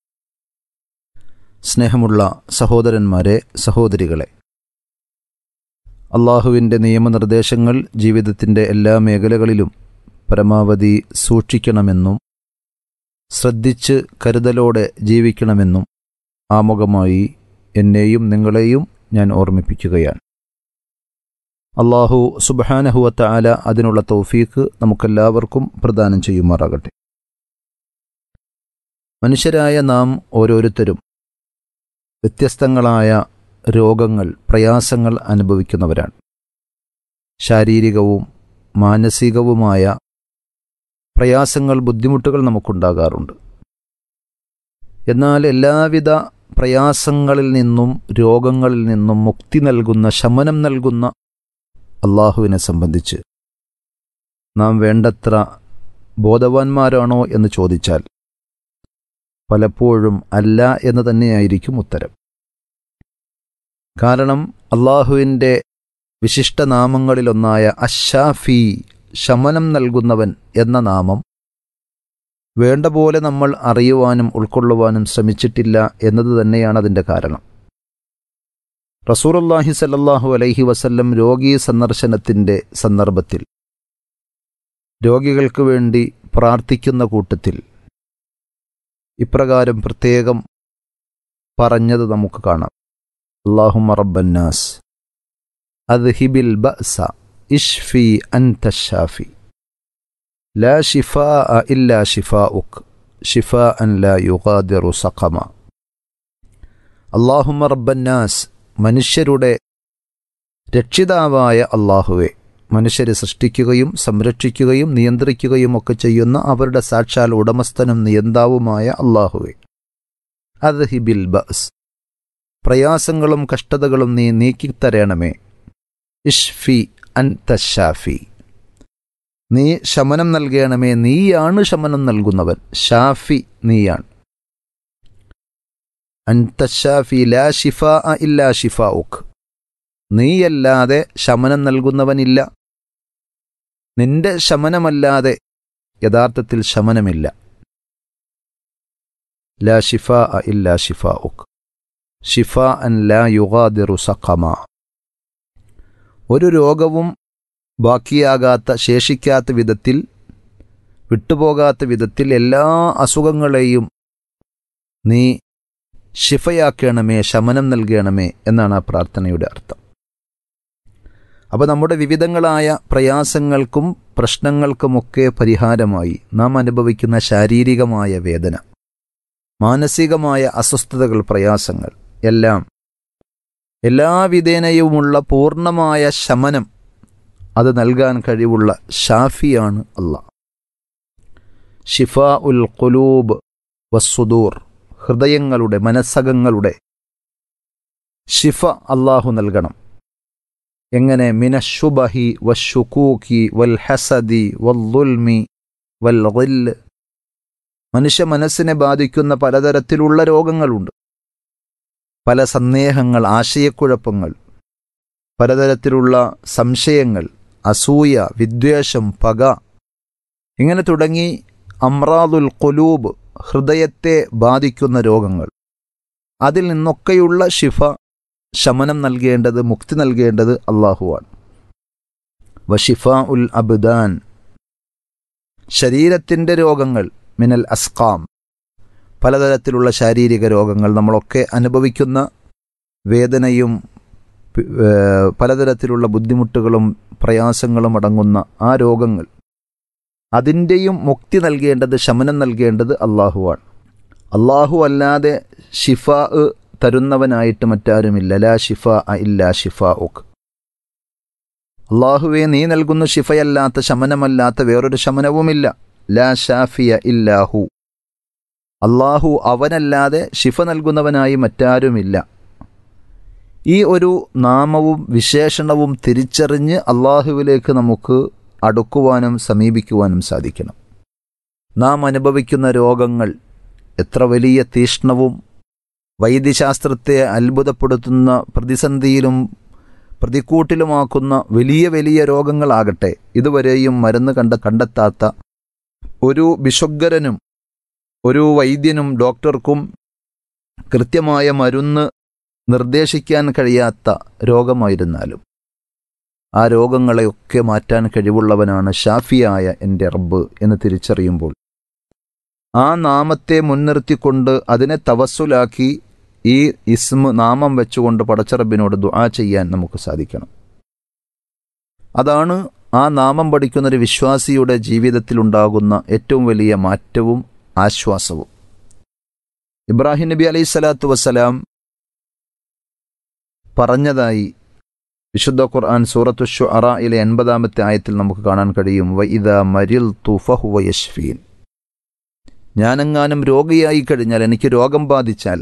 സ്നേഹമുള്ള സഹോദരന്മാരെ സഹോദരികളെ അള്ളാഹുവിൻ്റെ നിയമനിർദ്ദേശങ്ങൾ ജീവിതത്തിൻ്റെ എല്ലാ മേഖലകളിലും പരമാവധി സൂക്ഷിക്കണമെന്നും ശ്രദ്ധിച്ച് കരുതലോടെ ജീവിക്കണമെന്നും ആമുഖമായി എന്നെയും നിങ്ങളെയും ഞാൻ ഓർമ്മിപ്പിക്കുകയാണ് അള്ളാഹു സുബഹാനഹുവത്ത ആല അതിനുള്ള തൗഫീക്ക് നമുക്കെല്ലാവർക്കും പ്രദാനം ചെയ്യുമാറാകട്ടെ മനുഷ്യരായ നാം ഓരോരുത്തരും വ്യത്യസ്തങ്ങളായ രോഗങ്ങൾ പ്രയാസങ്ങൾ അനുഭവിക്കുന്നവരാണ് ശാരീരികവും മാനസികവുമായ പ്രയാസങ്ങൾ ബുദ്ധിമുട്ടുകൾ നമുക്കുണ്ടാകാറുണ്ട് എന്നാൽ എല്ലാവിധ പ്രയാസങ്ങളിൽ നിന്നും രോഗങ്ങളിൽ നിന്നും മുക്തി നൽകുന്ന ശമനം നൽകുന്ന അള്ളാഹുവിനെ സംബന്ധിച്ച് നാം വേണ്ടത്ര ബോധവാന്മാരാണോ എന്ന് ചോദിച്ചാൽ പലപ്പോഴും അല്ല എന്ന് തന്നെയായിരിക്കും ഉത്തരം കാരണം അള്ളാഹുവിൻ്റെ വിശിഷ്ടനാമങ്ങളിലൊന്നായ അഷാഫി ശമനം നൽകുന്നവൻ എന്ന നാമം വേണ്ട പോലെ നമ്മൾ അറിയുവാനും ഉൾക്കൊള്ളുവാനും ശ്രമിച്ചിട്ടില്ല എന്നത് തന്നെയാണ് അതിൻ്റെ കാരണം റസൂറുല്ലാഹി സല്ലാഹു അലൈഹി വസല്ലം രോഗീ സന്ദർശനത്തിൻ്റെ സന്ദർഭത്തിൽ രോഗികൾക്ക് വേണ്ടി പ്രാർത്ഥിക്കുന്ന കൂട്ടത്തിൽ ഇപ്രകാരം പ്രത്യേകം പറഞ്ഞത് നമുക്ക് കാണാം അള്ളാഹുമ റബ്ബന്നാസ് അദ്ഹിബിൽ ബഅസ ഇഷ്ഫി അൻത ഷാഫി ലാ ഷിഫാ ഇല്ലാ ഷിഫാഉക് ഷിഫാ അൻ ലാ യുഗാദിറു സഖമ അള്ളാഹുമ റബ്ബന്നാസ് മനുഷ്യരുടെ രക്ഷിതാവായ അള്ളാഹുവെ മനുഷ്യരെ സൃഷ്ടിക്കുകയും സംരക്ഷിക്കുകയും നിയന്ത്രിക്കുകയും ഒക്കെ ചെയ്യുന്ന അവരുടെ സാക്ഷാൽ ഉടമസ്ഥനും നിയന്താവുമായ അള്ളാഹുവെ അദ്ഹിബിൽ ബസ് പ്രയാസങ്ങളും കഷ്ടതകളും നീ നീക്കിത്തരേണമേ ഇഷ്ഫി അൻ തഷാഫി നീ ശമനം നൽകണമേ നീയാണ് ശമനം നൽകുന്നവൻ ഷാഫി നീയാണ് അൻതഷാഫി ലാ ഷിഫാ ഇല്ലാ ഷിഫാഉക് നീയല്ലാതെ ശമനം നൽകുന്നവനില്ല നിന്റെ ശമനമല്ലാതെ യഥാർത്ഥത്തിൽ ശമനമില്ല ലാ ഷിഫാ ഇല്ലാ ഷിഫാഉക് ഷിഫാ അൻ ലാ യുഗാദിറു സഖമ ഒരു രോഗവും ബാക്കിയാകാത്ത ശേഷിക്കാത്ത വിധത്തിൽ വിട്ടുപോകാത്ത വിധത്തിൽ എല്ലാ അസുഖങ്ങളെയും നീ ഷിഫയാക്കണമേ ശമനം നൽകണമേ എന്നാണ് ആ പ്രാർത്ഥനയുടെ അർത്ഥം അപ്പോൾ നമ്മുടെ വിവിധങ്ങളായ പ്രയാസങ്ങൾക്കും പ്രശ്നങ്ങൾക്കുമൊക്കെ പരിഹാരമായി നാം അനുഭവിക്കുന്ന ശാരീരികമായ വേദന മാനസികമായ അസ്വസ്ഥതകൾ പ്രയാസങ്ങൾ എല്ലാം എല്ലാ വിധേനയുമുള്ള പൂർണ്ണമായ ശമനം അത് നൽകാൻ കഴിവുള്ള ഷാഫിയാണ് അള്ളാഹ് ഷിഫ ഉൽ ഖുലൂബ് വസ്സുദൂർ ഹൃദയങ്ങളുടെ മനസ്സകങ്ങളുടെ ഷിഫ അള്ളാഹു നൽകണം എങ്ങനെ മിനശുബഹി വശുക്കൂക്കി വൽ ഹസദി വല്ലുൽമി വൽ മനുഷ്യ മനസ്സിനെ ബാധിക്കുന്ന പലതരത്തിലുള്ള രോഗങ്ങളുണ്ട് പല സന്ദേഹങ്ങൾ ആശയക്കുഴപ്പങ്ങൾ പലതരത്തിലുള്ള സംശയങ്ങൾ അസൂയ വിദ്വേഷം പക ഇങ്ങനെ തുടങ്ങി അമ്രാദുൽ കൊലൂബ് ഹൃദയത്തെ ബാധിക്കുന്ന രോഗങ്ങൾ അതിൽ നിന്നൊക്കെയുള്ള ഷിഫ ശമനം നൽകേണ്ടത് മുക്തി നൽകേണ്ടത് അള്ളാഹുവാണ് വഷിഫ ഉൽ അബ്ദാൻ ശരീരത്തിൻ്റെ രോഗങ്ങൾ മിനൽ അസ്കാം പലതരത്തിലുള്ള ശാരീരിക രോഗങ്ങൾ നമ്മളൊക്കെ അനുഭവിക്കുന്ന വേദനയും പി- ഏഹ് പലതരത്തിലുള്ള ബുദ്ധിമുട്ടുകളും പ്രയാസങ്ങളും അടങ്ങുന്ന ആ രോഗങ്ങൾ അതിൻ്റെയും മുക്തി നൽകേണ്ടത് ശമനം നൽകേണ്ടത് അള്ളാഹുവാണ് അള്ളാഹു അല്ലാതെ ഷിഫ തരുന്നവനായിട്ട് മറ്റാരുമില്ല ലാ ഷിഫ ഇല്ലാ ഷിഫ ഉക്ക് അള്ളാഹുവെ നീ നൽകുന്ന ഷിഫയല്ലാത്ത ശമനമല്ലാത്ത വേറൊരു ശമനവുമില്ല ലാ ഷാഫിയ ഇല്ലാഹു അള്ളാഹു അവനല്ലാതെ ഷിഫ നൽകുന്നവനായി മറ്റാരുമില്ല ഈ ഒരു നാമവും വിശേഷണവും തിരിച്ചറിഞ്ഞ് അള്ളാഹുവിലേക്ക് നമുക്ക് അടുക്കുവാനും സമീപിക്കുവാനും സാധിക്കണം നാം അനുഭവിക്കുന്ന രോഗങ്ങൾ എത്ര വലിയ തീഷ്ണവും വൈദ്യശാസ്ത്രത്തെ അത്ഭുതപ്പെടുത്തുന്ന പ്രതിസന്ധിയിലും പ്രതിക്കൂട്ടിലുമാക്കുന്ന വലിയ വലിയ രോഗങ്ങളാകട്ടെ ഇതുവരെയും മരുന്ന് കണ്ട കണ്ടെത്താത്ത ഒരു ബിഷഗ്ഗരനും ഒരു വൈദ്യനും ഡോക്ടർക്കും കൃത്യമായ മരുന്ന് നിർദ്ദേശിക്കാൻ കഴിയാത്ത രോഗമായിരുന്നാലും ആ രോഗങ്ങളെയൊക്കെ മാറ്റാൻ കഴിവുള്ളവനാണ് ഷാഫിയായ എൻ്റെ റബ്ബ് എന്ന് തിരിച്ചറിയുമ്പോൾ ആ നാമത്തെ മുൻനിർത്തിക്കൊണ്ട് അതിനെ തവസ്സുലാക്കി ഈ ഇസ്മ നാമം വെച്ചുകൊണ്ട് പടച്ചറബിനോട് ദുആ ചെയ്യാൻ നമുക്ക് സാധിക്കണം അതാണ് ആ നാമം പഠിക്കുന്നൊരു വിശ്വാസിയുടെ ജീവിതത്തിലുണ്ടാകുന്ന ഏറ്റവും വലിയ മാറ്റവും ആശ്വാസവും ഇബ്രാഹിം നബി അലൈഹി സ്വലാത്തു വസ്സലാം പറഞ്ഞതായി വിശുദ്ധ ഖുർആൻ സൂറത്തു ഷുഅറയിലെ എൺപതാമത്തെ ആയത്തിൽ നമുക്ക് കാണാൻ കഴിയും വൈദ മരിൽ തുഫഹുവ യഷ്ഫീൻ ഞാനെങ്ങാനും രോഗിയായി കഴിഞ്ഞാൽ എനിക്ക് രോഗം ബാധിച്ചാൽ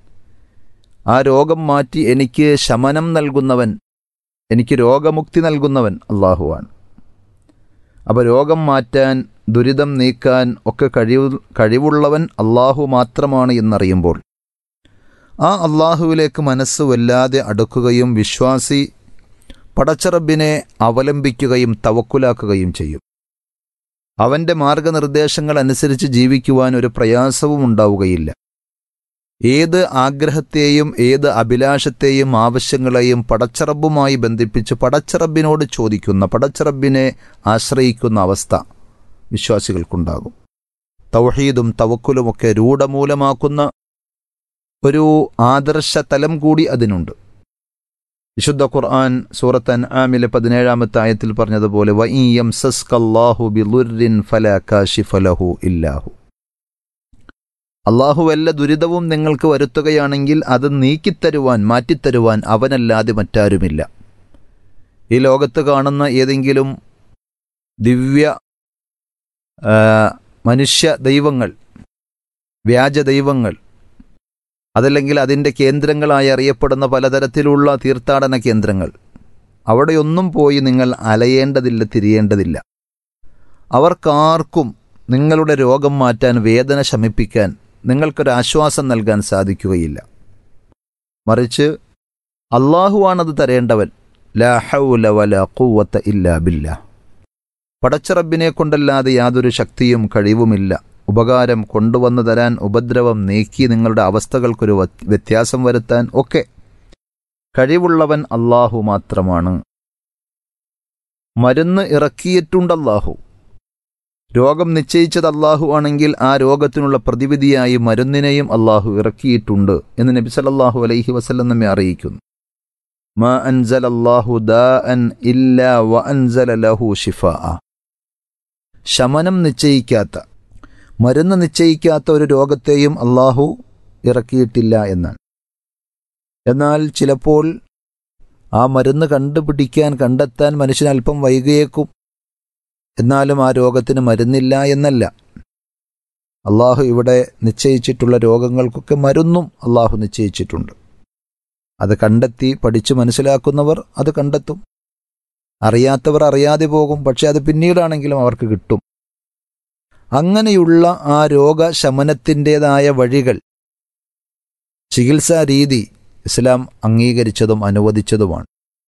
ആ രോഗം മാറ്റി എനിക്ക് ശമനം നൽകുന്നവൻ എനിക്ക് രോഗമുക്തി നൽകുന്നവൻ അള്ളാഹുവാണ് അപ്പോൾ രോഗം മാറ്റാൻ ദുരിതം നീക്കാൻ ഒക്കെ കഴിവ് കഴിവുള്ളവൻ അള്ളാഹു മാത്രമാണ് എന്നറിയുമ്പോൾ ആ അള്ളാഹുവിലേക്ക് മനസ്സ് വല്ലാതെ അടുക്കുകയും വിശ്വാസി പടച്ചറബിനെ അവലംബിക്കുകയും തവക്കുലാക്കുകയും ചെയ്യും അവൻ്റെ മാർഗനിർദ്ദേശങ്ങൾ അനുസരിച്ച് ജീവിക്കുവാൻ ഒരു പ്രയാസവും ഉണ്ടാവുകയില്ല ഏത് ആഗ്രഹത്തെയും ഏത് അഭിലാഷത്തെയും ആവശ്യങ്ങളെയും പടച്ചറബുമായി ബന്ധിപ്പിച്ച് പടച്ചറബിനോട് ചോദിക്കുന്ന പടച്ചറബിനെ ആശ്രയിക്കുന്ന അവസ്ഥ വിശ്വാസികൾക്കുണ്ടാകും തൗഹീദും തവക്കുലുമൊക്കെ രൂഢമൂലമാക്കുന്ന ഒരു ആദർശ തലം കൂടി അതിനുണ്ട് വിശുദ്ധ ഖുർആൻ സൂറത്ത് അൻആമിലെ പതിനേഴാമത്തെ ആയത്തിൽ പറഞ്ഞതുപോലെ വഇയം സസ്കല്ലാഹു ബിളുരിൻ ഫലാ കാശിഫ ലഹു ഇല്ലാഹു അള്ളാഹു വല്ല ദുരിതവും നിങ്ങൾക്ക് വരുത്തുകയാണെങ്കിൽ അത് നീക്കിത്തരുവാൻ മാറ്റിത്തരുവാൻ അവനല്ലാതെ മറ്റാരുമില്ല ഈ ലോകത്ത് കാണുന്ന ഏതെങ്കിലും ദിവ്യ ആ, മനുഷ്യ ദൈവങ്ങൾ വ്യാജ ദൈവങ്ങൾ അതല്ലെങ്കിൽ അതിൻ്റെ കേന്ദ്രങ്ങളായി അറിയപ്പെടുന്ന പലതരത്തിലുള്ള തീർത്ഥാടന കേന്ദ്രങ്ങൾ അവിടെയൊന്നും പോയി നിങ്ങൾ അലയേണ്ടതില്ല തിരിയേണ്ടതില്ല അവർക്കാർക്കും നിങ്ങളുടെ രോഗം മാറ്റാൻ വേദന ശമിപ്പിക്കാൻ നിങ്ങൾക്കൊരാശ്വാസം നൽകാൻ സാധിക്കുകയില്ല മറിച്ച് അള്ളാഹുവാണത് തരേണ്ടവൻ ലാ ഹൗല വല ഖുവത്ത ഇല്ലാ ബില്ല പടച്ചറബിനെ കൊണ്ടല്ലാതെ യാതൊരു ശക്തിയും കഴിവുമില്ല ഉപകാരം കൊണ്ടുവന്നു തരാൻ ഉപദ്രവം നീക്കി നിങ്ങളുടെ അവസ്ഥകൾക്കൊരു വ- വ്യത്യാസം വരുത്താൻ ഒക്കെ കഴിവുള്ളവൻ അള്ളാഹു മാത്രമാണ് മരുന്ന് ഇറക്കിയിട്ടുണ്ട് അള്ളാഹു രോഗം നിശ്ചയിച്ചത് അള്ളാഹു ആണെങ്കിൽ ആ രോഗത്തിനുള്ള പ്രതിവിധിയായി മരുന്നിനെയും അള്ളാഹു ഇറക്കിയിട്ടുണ്ട് എന്ന് നബി സല്ലല്ലാഹു അലൈഹി വസല്ലം നമ്മെ അറിയിക്കുന്നു മാ അൻസല അല്ലാഹു ദാഅൻ ഇല്ലാ വ അൻസല ലഹു ഷിഫാഅ ശമനം നിശ്ചയിക്കാത്ത മരുന്ന് നിശ്ചയിക്കാത്ത ഒരു രോഗത്തെയും അള്ളാഹു ഇറക്കിയിട്ടില്ല എന്നാണ് എന്നാൽ ചിലപ്പോൾ ആ മരുന്ന് കണ്ടുപിടിക്കാൻ കണ്ടെത്താൻ മനുഷ്യൻ അല്പം വൈകിയേക്കും എന്നാലും ആ രോഗത്തിന് മരുന്നില്ല എന്നല്ല അള്ളാഹു ഇവിടെ നിശ്ചയിച്ചിട്ടുള്ള രോഗങ്ങൾക്കൊക്കെ മരുന്നും അള്ളാഹു നിശ്ചയിച്ചിട്ടുണ്ട് അത് കണ്ടെത്തി പഠിച്ചു മനസ്സിലാക്കുന്നവർ അത് കണ്ടെത്തും അറിയാത്തവർ അറിയാതെ പോകും പക്ഷെ അത് പിന്നീടാണെങ്കിലും അവർക്ക് കിട്ടും അങ്ങനെയുള്ള ആ രോഗശമനത്തിൻ്റെതായ വഴികൾ ചികിത്സാ രീതി ഇസ്ലാം അംഗീകരിച്ചതും അനുവദിച്ചതുമാണ്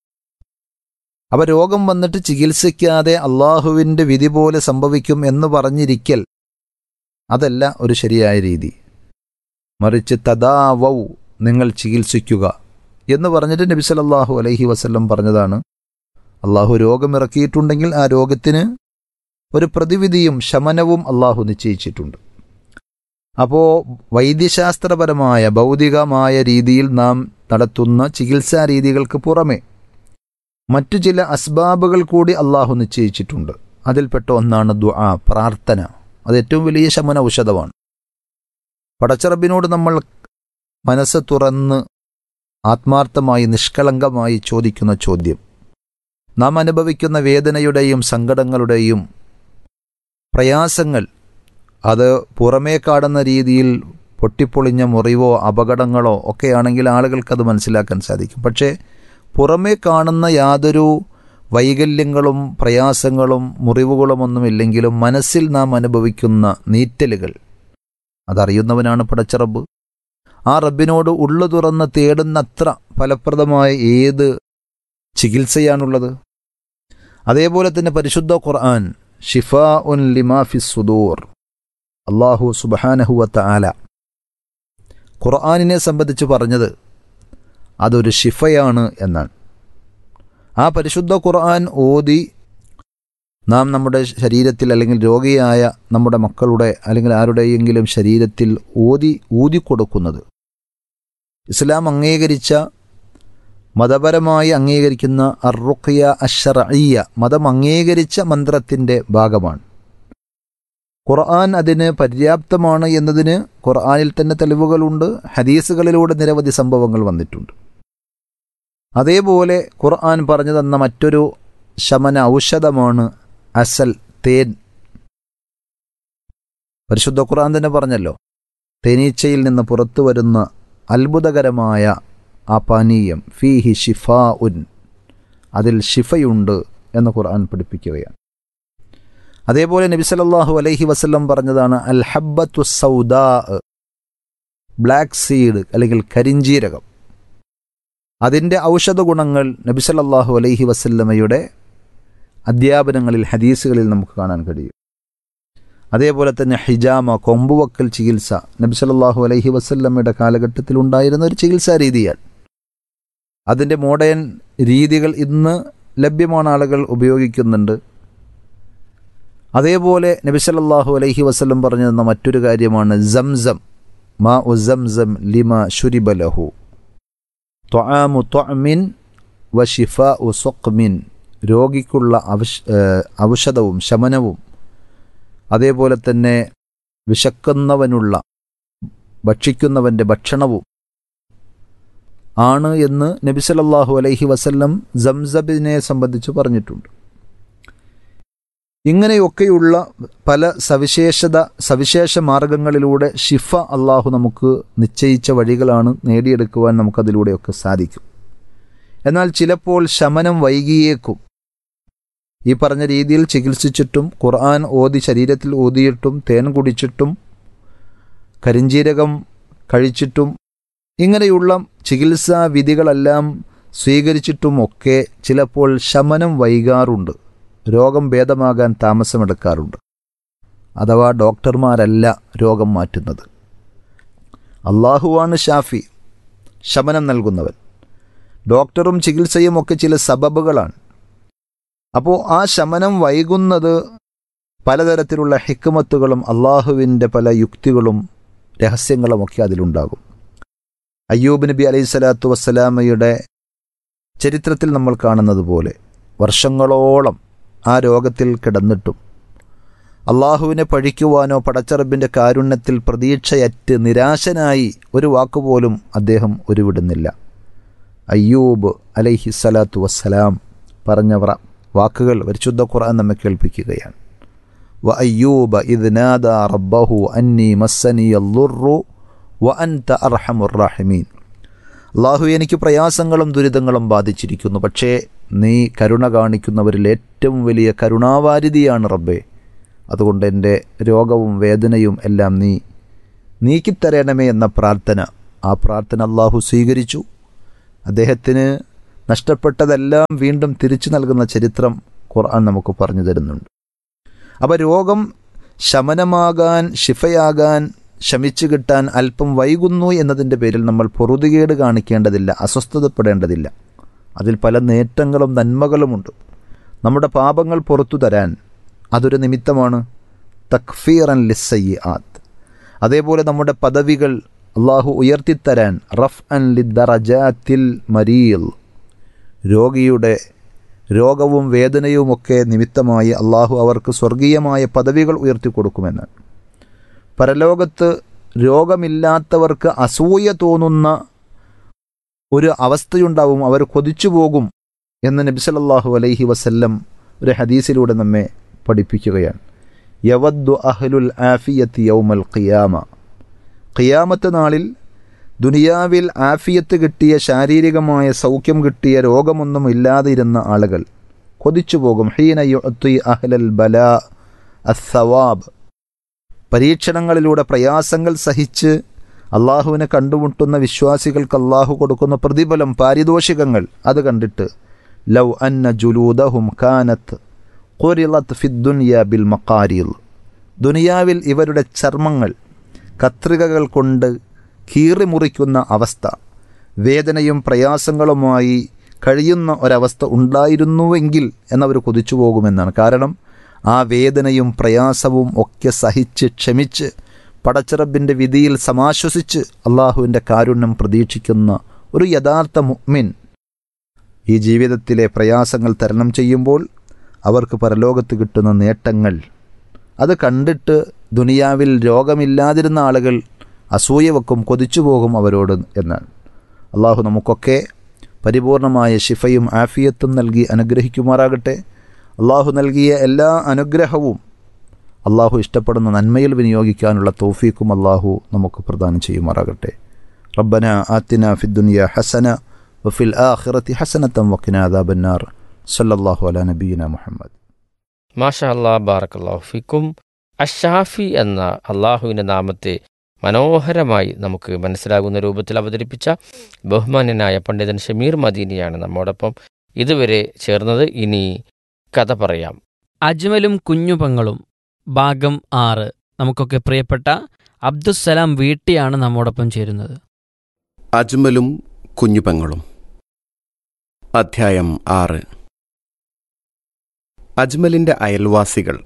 അവ രോഗം വന്നിട്ട് ചികിത്സിക്കാതെ അള്ളാഹുവിൻ്റെ വിധി പോലെ സംഭവിക്കും എന്ന് പറഞ്ഞിരിക്കൽ അതല്ല ഒരു ശരിയായ രീതി മറിച്ച് തദാവൗ നിങ്ങൾ ചികിത്സിക്കുക എന്ന് പറഞ്ഞിട്ട് നബി സല്ലല്ലാഹു അലൈഹി വസല്ലം പറഞ്ഞതാണ് അള്ളാഹു രോഗമിറക്കിയിട്ടുണ്ടെങ്കിൽ ആ രോഗത്തിന് ഒരു പ്രതിവിധിയും ശമനവും അള്ളാഹു നിശ്ചയിച്ചിട്ടുണ്ട് അപ്പോൾ വൈദ്യശാസ്ത്രപരമായ ഭൗതികമായ രീതിയിൽ നാം നടത്തുന്ന ചികിത്സാ രീതികൾക്ക് പുറമെ മറ്റു ചില അസ്ബാബുകൾ കൂടി അള്ളാഹു നിശ്ചയിച്ചിട്ടുണ്ട് അതിൽപ്പെട്ട ഒന്നാണ് ദുആ പ്രാർത്ഥന അത് ഏറ്റവും വലിയ ശമന ഔഷധമാണ് പടച്ചറബിനോട് നമ്മൾ മനസ്സ് തുറന്ന് ആത്മാർത്ഥമായി നിഷ്കളങ്കമായി ചോദിക്കുന്ന ചോദ്യം നാം അനുഭവിക്കുന്ന വേദനയുടെയും സങ്കടങ്ങളുടെയും പ്രയാസങ്ങൾ അത് പുറമേ കാണുന്ന രീതിയിൽ പൊട്ടിപ്പൊളിഞ്ഞ മുറിവോ അപകടങ്ങളോ ഒക്കെയാണെങ്കിൽ ആളുകൾക്കത് മനസ്സിലാക്കാൻ സാധിക്കും പക്ഷേ പുറമേ കാണുന്ന യാതൊരു വൈകല്യങ്ങളും പ്രയാസങ്ങളും മുറിവുകളുമൊന്നുമില്ലെങ്കിലും മനസ്സിൽ നാം അനുഭവിക്കുന്ന നീറ്റലുകൾ അതറിയുന്നവനാണ് പടച്ചറബ് ആ റബ്ബിനോട് ഉള്ളു തുറന്ന് തേടുന്നത്ര ഫലപ്രദമായ ഏത് ചികിത്സയാണുള്ളത് അതേപോലെ തന്നെ പരിശുദ്ധ ഖുർആൻ ഷിഫാ ഉൻ ലിമാഫി സുദൂർ അള്ളാഹു സുബഹാനഹുവത്ത ആല ഖുർആാനിനെ സംബന്ധിച്ച് പറഞ്ഞത് അതൊരു ഷിഫയാണ് എന്നാണ് ആ പരിശുദ്ധ ഖുർആൻ ഓതി നാം നമ്മുടെ ശരീരത്തിൽ അല്ലെങ്കിൽ രോഗിയായ നമ്മുടെ മക്കളുടെ അല്ലെങ്കിൽ ആരുടെയെങ്കിലും ശരീരത്തിൽ ഓതി ഊതിക്കൊടുക്കുന്നത് ഇസ്ലാം അംഗീകരിച്ച മതപരമായി അംഗീകരിക്കുന്ന അറുഖിയ അഷറയ്യ മതം അംഗീകരിച്ച മന്ത്രത്തിൻ്റെ ഭാഗമാണ് ഖുർആൻ അതിന് പര്യാപ്തമാണ് എന്നതിന് ഖുർആനിൽ തന്നെ തെളിവുകളുണ്ട് ഹദീസുകളിലൂടെ നിരവധി സംഭവങ്ങൾ വന്നിട്ടുണ്ട് അതേപോലെ ഖുർആൻ പറഞ്ഞു തന്ന മറ്റൊരു ശമന ഔഷധമാണ് അസൽ തേൻ പരിശുദ്ധ ഖുർആൻ തന്നെ പറഞ്ഞല്ലോ തേനീച്ചയിൽ നിന്ന് പുറത്തു വരുന്ന അത്ഭുതകരമായ ആ പാനീയം ഫീഹി ഷിഫാ ഉൻ അതിൽ ഷിഫയുണ്ട് എന്ന് ഖുർആൻ പഠിപ്പിക്കുകയാണ് അതേപോലെ നബി സല്ലല്ലാഹു അലൈഹി വസല്ലം പറഞ്ഞതാണ് അൽ ഹബ്ബത്തു സൗദാ ബ്ലാക്ക് സീഡ് അല്ലെങ്കിൽ കരിഞ്ചീരകം അതിൻ്റെ ഔഷധ ഗുണങ്ങൾ നബി സല്ലല്ലാഹു അലൈഹി വസല്ലമയുടെ അധ്യാപനങ്ങളിൽ ഹദീസുകളിൽ നമുക്ക് കാണാൻ കഴിയും അതേപോലെ തന്നെ ഹിജാമ കൊമ്പുവക്കൽ ചികിത്സ നബി സല്ലല്ലാഹു അലൈഹി വസല്ലമയുടെ കാലഘട്ടത്തിൽ ഉണ്ടായിരുന്ന ഒരു ചികിത്സാ രീതിയാണ് അതിൻ്റെ മോഡേൺ രീതികൾ ഇന്ന് ലഭ്യമാണ് ആളുകൾ ഉപയോഗിക്കുന്നുണ്ട് അതേപോലെ നബി സല്ലല്ലാഹു അലൈഹി വസല്ലം പറഞ്ഞു തന്ന മറ്റൊരു കാര്യമാണ് സംസം മാ ഉ സംസം ലിമ ശുരിബ ലഹു ത്വആമു ത്വഅമിൻ വ ഷിഫാ ഉ സുഖ്മിൻ രോഗിക്കുള്ള ഔഷ ഔഷധവും ശമനവും അതേപോലെ തന്നെ വിശക്കുന്നവനുള്ള ഭക്ഷിക്കുന്നവൻ്റെ ഭക്ഷണവും ആണ് എന്ന് നബി സല്ലല്ലാഹു അലൈഹി വസല്ലം സംസബിനെ സംബന്ധിച്ച് പറഞ്ഞിട്ടുണ്ട് ഇങ്ങനെയൊക്കെയുള്ള പല സവിശേഷത സവിശേഷ മാർഗങ്ങളിലൂടെ ഷിഫ അള്ളാഹു നമുക്ക് നിശ്ചയിച്ച വഴികളാണ് നേടിയെടുക്കുവാൻ നമുക്കതിലൂടെയൊക്കെ സാധിക്കും എന്നാൽ ചിലപ്പോൾ ശമനം വൈകിയേക്കും ഈ പറഞ്ഞ രീതിയിൽ ചികിത്സിച്ചിട്ടും ഖുർആൻ ഓതി ശരീരത്തിൽ ഓതിയിട്ടും തേൻ കുടിച്ചിട്ടും കരിഞ്ചീരകം കഴിച്ചിട്ടും ഇങ്ങനെയുള്ള ചികിത്സാ വിധികളെല്ലാം സ്വീകരിച്ചിട്ടുമൊക്കെ ചിലപ്പോൾ ശമനം വൈകാറുണ്ട് രോഗം ഭേദമാകാൻ താമസമെടുക്കാറുണ്ട് അഥവാ ഡോക്ടർമാരല്ല രോഗം മാറ്റുന്നത് അള്ളാഹുവാണ് ഷാഫി ശമനം നൽകുന്നവൻ ഡോക്ടറും ചികിത്സയും ഒക്കെ ചില സബബുകളാണ് അപ്പോൾ ആ ശമനം വൈകുന്നത് പലതരത്തിലുള്ള ഹിക്കുമത്തുകളും അള്ളാഹുവിൻ്റെ പല യുക്തികളും രഹസ്യങ്ങളുമൊക്കെ അതിലുണ്ടാകും അയ്യൂബ് നബി അലൈഹി സ്വലാത്തു വസ്സലാമയുടെ ചരിത്രത്തിൽ നമ്മൾ കാണുന്നത് പോലെ വർഷങ്ങളോളം ആ രോഗത്തിൽ കിടന്നിട്ടും അള്ളാഹുവിനെ പഴിക്കുവാനോ പടച്ചറബിൻ്റെ കാരുണ്യത്തിൽ പ്രതീക്ഷയറ്റ് നിരാശനായി ഒരു വാക്കുപോലും അദ്ദേഹം ഉരുവിടുന്നില്ല അയ്യൂബ് അലൈഹി സ്വലാത്തു വസ്സലാം പറഞ്ഞവർ വാക്കുകൾ പരിശുദ്ധ ഖുർആൻ നമ്മെ കേൾപ്പിക്കുകയാണ് വ അയ്യൂബ ഇത് നാദ റബ്ബഹു അന്നി മസ്സനി അല്ലുറു വ അൻത അർഹമുറാഹിമീൻ അള്ളാഹു എനിക്ക് പ്രയാസങ്ങളും ദുരിതങ്ങളും ബാധിച്ചിരിക്കുന്നു പക്ഷേ നീ കരുണ കാണിക്കുന്നവരിൽ ഏറ്റവും വലിയ കരുണാവാരിധിയാണ് റബ്ബേ അതുകൊണ്ട് എൻ്റെ രോഗവും വേദനയും എല്ലാം നീ നീക്കിത്തരണമേ എന്ന പ്രാർത്ഥന ആ പ്രാർത്ഥന അള്ളാഹു സ്വീകരിച്ചു അദ്ദേഹത്തിന് നഷ്ടപ്പെട്ടതെല്ലാം വീണ്ടും തിരിച്ചു നൽകുന്ന ചരിത്രം ഖുർആൻ നമുക്ക് പറഞ്ഞു തരുന്നുണ്ട് അപ്പോൾ രോഗം ശമനമാകാൻ ശിഫയാകാൻ ശമിച്ചു കിട്ടാൻ അല്പം വൈകുന്നു എന്നതിൻ്റെ പേരിൽ നമ്മൾ പൊറുതുകേട് കാണിക്കേണ്ടതില്ല അസ്വസ്ഥതപ്പെടേണ്ടതില്ല അതിൽ പല നേട്ടങ്ങളും നന്മകളുമുണ്ട് നമ്മുടെ പാപങ്ങൾ പുറത്തു തരാൻ അതൊരു നിമിത്തമാണ് തക്ഫീറൻ ലിസ്സയ്യി ആത്ത് അതേപോലെ നമ്മുടെ പദവികൾ അള്ളാഹു ഉയർത്തിത്തരാൻ റഫ് അൻ ലിദ്ദറജാത്തിൽ മരീൽ രോഗിയുടെ രോഗവും വേദനയുമൊക്കെ നിമിത്തമായി അള്ളാഹു അവർക്ക് സ്വർഗീയമായ പദവികൾ ഉയർത്തിക്കൊടുക്കുമെന്ന് പരലോകത്ത് രോഗമില്ലാത്തവർക്ക് അസൂയ തോന്നുന്ന ഒരു അവസ്ഥയുണ്ടാവും അവർ കൊതിച്ചു പോകും എന്ന് നബി സല്ലല്ലാഹു അലൈഹി വസല്ലം ഒരു ഹദീസിലൂടെ നമ്മെ പഠിപ്പിക്കുകയാണ് യവദ്ദു അഹ്ലുൽ ആഫിയത്ത് യൗമൽ ഖിയാമ ഖിയാമത്ത് നാളിൽ ദുനിയാവിൽ ആഫിയത്ത് കിട്ടിയ ശാരീരികമായ സൗഖ്യം കിട്ടിയ രോഗമൊന്നും ഇല്ലാതിരുന്ന ആളുകൾ കൊതിച്ചു പോകും ഹീന യുഅത്തി അഹ്ലൽ ബലാ അസ്സവാബ് പരീക്ഷണങ്ങളിലൂടെ പ്രയാസങ്ങൾ സഹിച്ച് അള്ളാഹുവിനെ കണ്ടുമുട്ടുന്ന വിശ്വാസികൾക്ക് അള്ളാഹു കൊടുക്കുന്ന പ്രതിഫലം പാരിതോഷികങ്ങൾ അത് കണ്ടിട്ട് ലൗ അന്ന ജുലൂദഹും കാനത്ത് ഖുരിളത്ത് ഫിദ്ദുനിയ ബിൽ മക്കാരിൽ ദുനിയാവിൽ ഇവരുടെ ചർമ്മങ്ങൾ കത്രികകൾ കൊണ്ട് കീറിമുറിക്കുന്ന അവസ്ഥ വേദനയും പ്രയാസങ്ങളുമായി കഴിയുന്ന ഒരവസ്ഥ ഉണ്ടായിരുന്നുവെങ്കിൽ എന്നവർ കൊതിച്ചു പോകുമെന്നാണ് കാരണം ആ വേദനയും പ്രയാസവും ഒക്കെ സഹിച്ച് ക്ഷമിച്ച് പടച്ചിറബിൻ്റെ വിധിയിൽ സമാശ്വസിച്ച് അള്ളാഹുവിൻ്റെ കാരുണ്യം പ്രതീക്ഷിക്കുന്ന ഒരു യഥാർത്ഥ മുഅ്മിൻ ഈ ജീവിതത്തിലെ പ്രയാസങ്ങൾ തരണം ചെയ്യുമ്പോൾ അവർക്ക് പരലോകത്ത് കിട്ടുന്ന നേട്ടങ്ങൾ അത് കണ്ടിട്ട് ദുനിയാവിൽ രോഗമില്ലാതിരുന്ന ആളുകൾ അസൂയ വെക്കും കൊതിച്ചു പോകും അവരോട് എന്നാണ് അള്ളാഹു നമുക്കൊക്കെ പരിപൂർണമായ ശിഫയും ആഫിയത്തും നൽകി അനുഗ്രഹിക്കുമാറാകട്ടെ അള്ളാഹു നൽകിയ എല്ലാ അനുഗ്രഹവും അള്ളാഹു ഇഷ്ടപ്പെടുന്ന നന്മയിൽ വിനിയോഗിക്കാനുള്ള തോഫീക്കും അള്ളാഹു നമുക്ക് പ്രദാനം ചെയ്യുമാറാകട്ടെ റബ്ബന ആത്തിന ഫിദ്ദുനിയ ഹസന വഫിൽ ആഖിറത്തി ഹസനത്തം വക്കിന അദാബന്നാർ സല്ലല്ലാഹു അലാ നബീന മുഹമ്മദ് മാഷാ അല്ലാ ബാറക്കല്ലാഹു ഫിക്കും അഷാഫി എന്ന അള്ളാഹുവിൻ്റെ നാമത്തെ മനോഹരമായി നമുക്ക് മനസ്സിലാകുന്ന രൂപത്തിൽ അവതരിപ്പിച്ച ബഹുമാന്യനായ പണ്ഡിതൻ ഷമീർ മദീനിയാണ് നമ്മോടൊപ്പം ഇതുവരെ ചേർന്നത് ഇനി കഥ പറയാം അജ്മലും കുഞ്ഞുപങ്ങളും ഭാഗം ആറ് നമുക്കൊക്കെ പ്രിയപ്പെട്ട അബ്ദുസ്സലാം വീട്ടിയാണ് നമ്മോടൊപ്പം ചേരുന്നത് അജ്മലും കുഞ്ഞുപെങ്ങളും അധ്യായം ആറ് അജ്മലിന്റെ അയൽവാസികൾ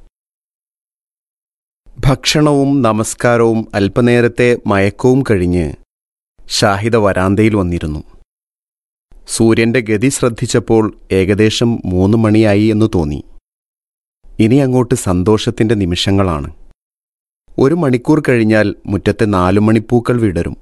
ഭക്ഷണവും നമസ്കാരവും അല്പനേരത്തെ മയക്കവും കഴിഞ്ഞ് ഷാഹിദ വരാന്തയിൽ വന്നിരുന്നു സൂര്യന്റെ ഗതി ശ്രദ്ധിച്ചപ്പോൾ ഏകദേശം മൂന്ന് മണിയായി എന്ന് തോന്നി ഇനി അങ്ങോട്ട് സന്തോഷത്തിന്റെ നിമിഷങ്ങളാണ് ഒരു മണിക്കൂർ കഴിഞ്ഞാൽ മുറ്റത്തെ നാലു മണിപ്പൂക്കൾ വിടരും